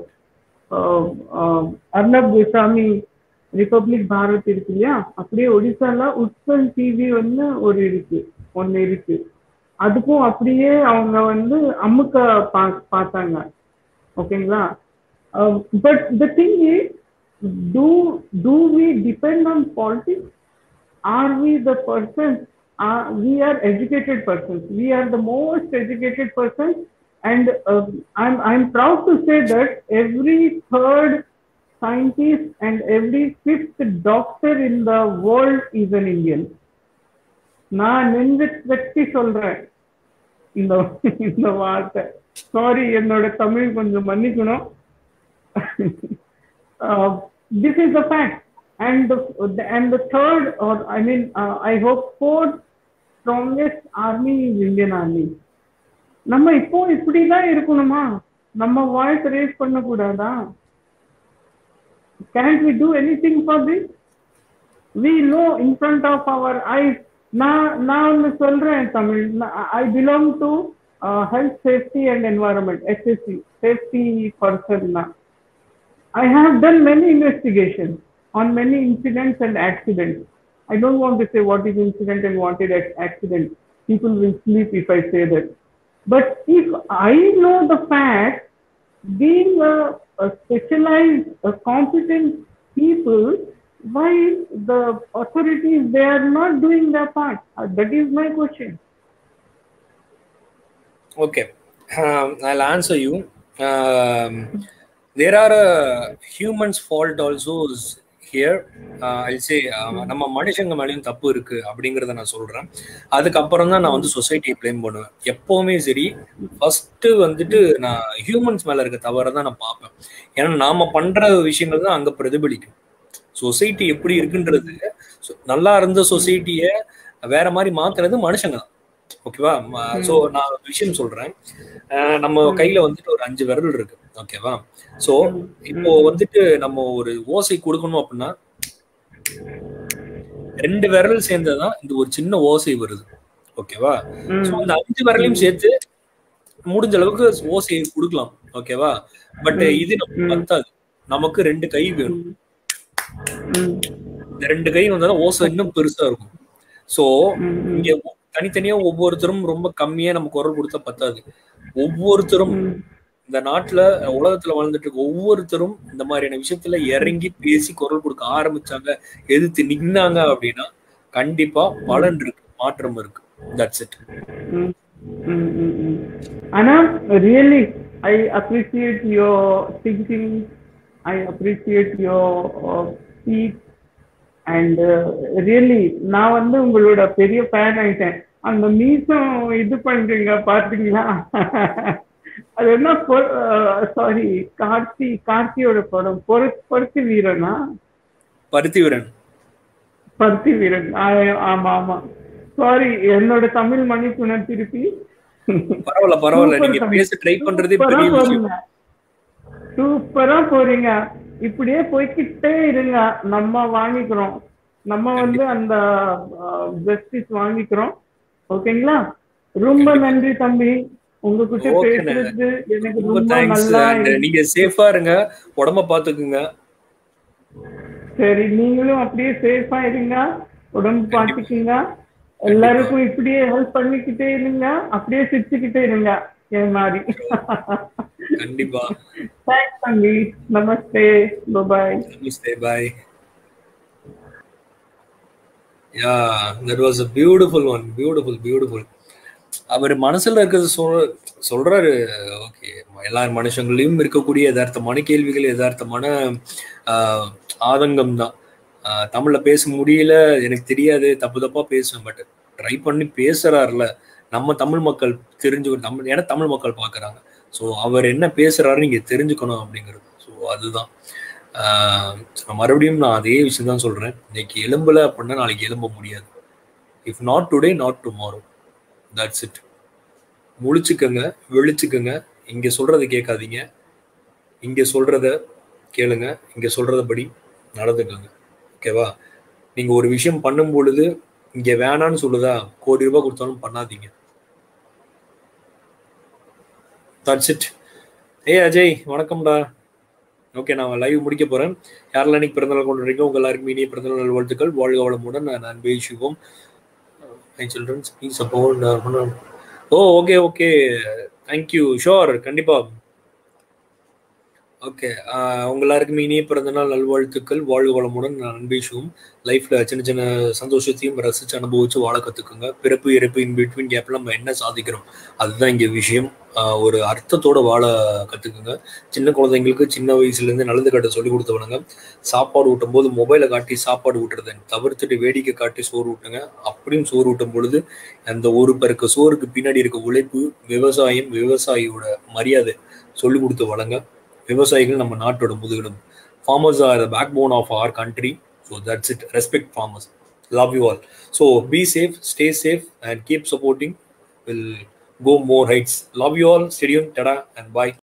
Arnab Goswami Republic Bharat இருக்கு இல்லையா அப்படியே ஒடிசால உட்கல் டிவி ஒன்று ஒரு இருக்கு ஒன்று இருக்கு அதுக்கும் அப்படியே அவங்க வந்து அமுக்க பா பார்த்தாங்க ஓகேங்களா but the thing is do do we depend on politics are we the persons are we are educated persons we are the most educated persons and uh, i'm i'm proud to say that every third scientist and every fifth doctor in the world is an indian நான் நெஞ்சு வெட்டி சொல்றேன் இந்த இந்த வார்த்தை sorry என்னோட தமிழ் கொஞ்சம் மன்னிக்கணும் uh, this is the fact. And the, the and the third, or I mean, uh, I hope fourth strongest army is Indian Army. நம்ம இப்போ இப்படிதான் இருக்கணுமா நம்ம வாய்ஸ் ரேஸ் பண்ணக்கூடாதா can't we do anything for this we know in front of our eyes நான் நான் ஒன்று சொல்றேன் Tamil I belong to health safety and environment SSC safety person தான் I have done many investigations on many incidents and accidents. I don't want to say what is incident and what is ac- accident. People will sleep if I say that. But if I know the fact, being a, a specialized, a competent people, why the authorities they are not doing their part? Uh, that is my question. okay I'll answer you. Um, there are uh, humans' fault also is here. Uh, I'll say uh, நம்ம மனுஷங்க மேலேயும் தப்பு இருக்கு அப்படிங்கறத நான் சொல்றேன் அதுக்கப்புறம் தான் நான் வந்து சொசைட்டியை ப்ளேம் பண்ணுவேன் எப்பவுமே சரி ஃபர்ஸ்ட் வந்துட்டு நான் ஹியூமன்ஸ் மேல இருக்க தவறை தான் நான் பார்ப்பேன் ஏன்னா நாம பண்ற விஷயங்கள் தான் அங்க பிரதிபலிக்கும் சொசைட்டி எப்படி இருக்குன்றது so, நல்லா இருந்த சொசைட்டிய வேற மாதிரி மாத்துறது மனுஷங்க தான் ஓகேவா சோ நான் ஒரு விஷயம் சொல்றேன் அஹ் நம்ம கையில வந்துட்டு ஒரு அஞ்சு விரல் இருக்கு ஓகேவா சோ இப்போ வந்துட்டு நம்ம ஒரு ஓசை கொடுக்கணும் அப்படின்னா ரெண்டு விரல் சேர்ந்ததான் இந்த ஒரு சின்ன ஓசை வருது ஓகேவா சோ அந்த அஞ்சு விரலையும் சேர்த்து முடிஞ்ச அளவுக்கு ஓசையை கொடுக்கலாம் ஓகேவா பட் இது நமக்கு பத்தாது நமக்கு ரெண்டு கை வேணும் இந்த ரெண்டு கை வந்தாலும் ஓசை இன்னும் பெருசா இருக்கும் சோ இங்க ஒ- தனித்தனியா ஒவ்வொருத்தரும் ரொம்ப கம்மியா நம்ம குரல் கொடுத்தா பத்தாது ஒவ்வொருத்தரும் இந்த நாட்டுல உலகத்துல வாழ்ந்துட்டு இருக்க ஒவ்வொருத்தரும் இந்த மாதிரியான விஷயத்துல இறங்கி பேசி குரல் கொடுக்க ஆரம்பிச்சாங்க எதிர்த்து நின்னாங்க அப்படின்னா கண்டிப்பா பலன் இருக்கு மாற்றம் இருக்கு தட்ஸ் இட் ஆனா really I appreciate your thinking I appreciate your speech and really நான் வந்து உங்களோட பெரிய ஃபேன் ஆயிட்டேன் அந்த மீசம் இது பண்றீங்க பாத்தீங்களா அது என்ன சாரி கார்த்தி கார்த்தியோட படம் பொரு பொருத்தி வீரனா பருத்தி வீரன் பருத்தி வீரன் ஆ- ஆமா ஆமா சாரி என்னோட தமிழ் மணிப்புணர் திருப்பி பரவாயில்ல பரவாயில்ல Super நீங்க தமிழ். பேச ட்ரை பண்றதே சூப்பரா பெரிய விஷயம் போறீங்க சூப்பரா போறீங்க இப்படியே போய்க்கிட்டே இருங்க நம்ம வாங்கிக்கிறோம் நம்ம வந்து அந்த ஜஸ்டிஸ் வாங்கிக்கிறோம் ஓகேங்களா ரொம்ப நன்றி தம்பி உங்ககிட்ட Okay, அண்ணே. பேசுறது எனக்கு ரொம்ப ரொம்ப தேங்க்ஸ் நல்லா அண்ட் இருக்கு. நீங்க சேஃபா இருங்க உடம்ப பாத்துக்குங்க சரி நீங்களும் அப்படியே சேஃபா இருங்க உடம்பு பார்த்துக்குங்க எல்லாருக்கும் இப்படியே ஹெல்ப் பண்ணிக்கிட்டே இருங்க அப்படியே சிரிச்சுக்கிட்டே இருங்க என் மாதிரி கண்டிப்பா தேங்க்ஸ் தம்பி நமஸ்தே பாய் Namaste, bye. Yeah, that was a beautiful one. Beautiful, beautiful. அவர் மனசுல இருக்கிறது சொல் சொல்றாரு ஓகே எல்லா மனுஷங்களையும் இருக்கக்கூடிய யதார்த்தமான கேள்விகள் யதார்த்தமான ஆஹ், ஆதங்கம் தான் ஆஹ், தமிழ்ல பேச முடியல எனக்கு தெரியாது தப்பு தப்பா பேசுவேன் பட் ட்ரை பண்ணி பேசுறாருல நம்ம தமிழ் மக்கள் தெரிஞ்சு தமிழ் ஏன்னா தமிழ் மக்கள் பார்க்கறாங்க ஸோ அவர் என்ன பேசுறாரு நீங்க தெரிஞ்சுக்கணும் அப்படிங்கிறது ஸோ அதுதான் ஆஹ் நான் மறுபடியும் நான் அதே விஷயம் தான் சொல்றேன் இன்னைக்கு எலும்பல அப்படின்னா நாளைக்கு எலும்ப முடியாது if not today not tomorrow that's it முழிச்சுக்கங்க விழிச்சுக்கங்க இங்க சொல்றதை கேட்காதீங்க இங்க சொல்றத கேளுங்க இங்க சொல்றதபடி நடந்துக்கங்க ஓகேவா நீங்க ஒரு விஷயம் பண்ணும் பொழுது இங்க வேணான்னு சொல்லுதா கோடி ரூபாய் கொடுத்தாலும் பண்ணாதீங்க தட்ஸ் இட் ஏய் அஜய் வணக்கம்டா ஓகே நான் லைவ் முடிக்க போறேன் யாரெல்லாம் இன்னைக்கு பிறந்தநாள் கொண்டுறீங்க உங்க எல்லாருக்கும் இனிய பிறந்தநாள் வாழ்த்துக்கள் வாழ்க வளமுடன் நான் Anbe Sivam my childrens please support oh okay okay thank you sure கண்டிப்பா ஓகே உங்க எல்லாருக்குமே இனிய பிறந்தநாள் நல்வாழ்த்துக்கள் வாழ்க வளமுடன் நான் அன்பேஷுவும் லைஃப்ல சின்ன சின்ன சந்தோஷத்தையும் ரசிச்சு அனுபவிச்சு வாழ கத்துக்குங்க பிறப்பு இறப்பு இன் பிட்வீன் கேப்ல நம்ம என்ன சாதிக்கிறோம் அதுதான் இங்க விஷயம் ஆஹ் ஒரு அர்த்தத்தோட வாழ கத்துக்குங்க சின்ன குழந்தைங்களுக்கு சின்ன வயசுல இருந்து நல்லது காட்ட சொல்லி கொடுத்தவனுங்க சாப்பாடு ஊட்டும் போது மொபைலை காட்டி சாப்பாடு ஊட்டுறதை தவிர்த்துட்டு வேடிக்கை காட்டி சோறு ஊட்டுங்க அப்படியும் சோறு ஊட்டும் பொழுது அந்த ஒரு பருக்க சோறுக்கு பின்னாடி இருக்க உழைப்பு விவசாயம் விவசாயியோட மரியாதை சொல்லி கொடுத்து வளங்க விவசாயிகள் நம்ம நாட்டோட முதுகெலும் farmers are the backbone of our country so that's it respect farmers love you all so be safe stay safe and keep supporting will go more heights love you all stay tuned tada and bye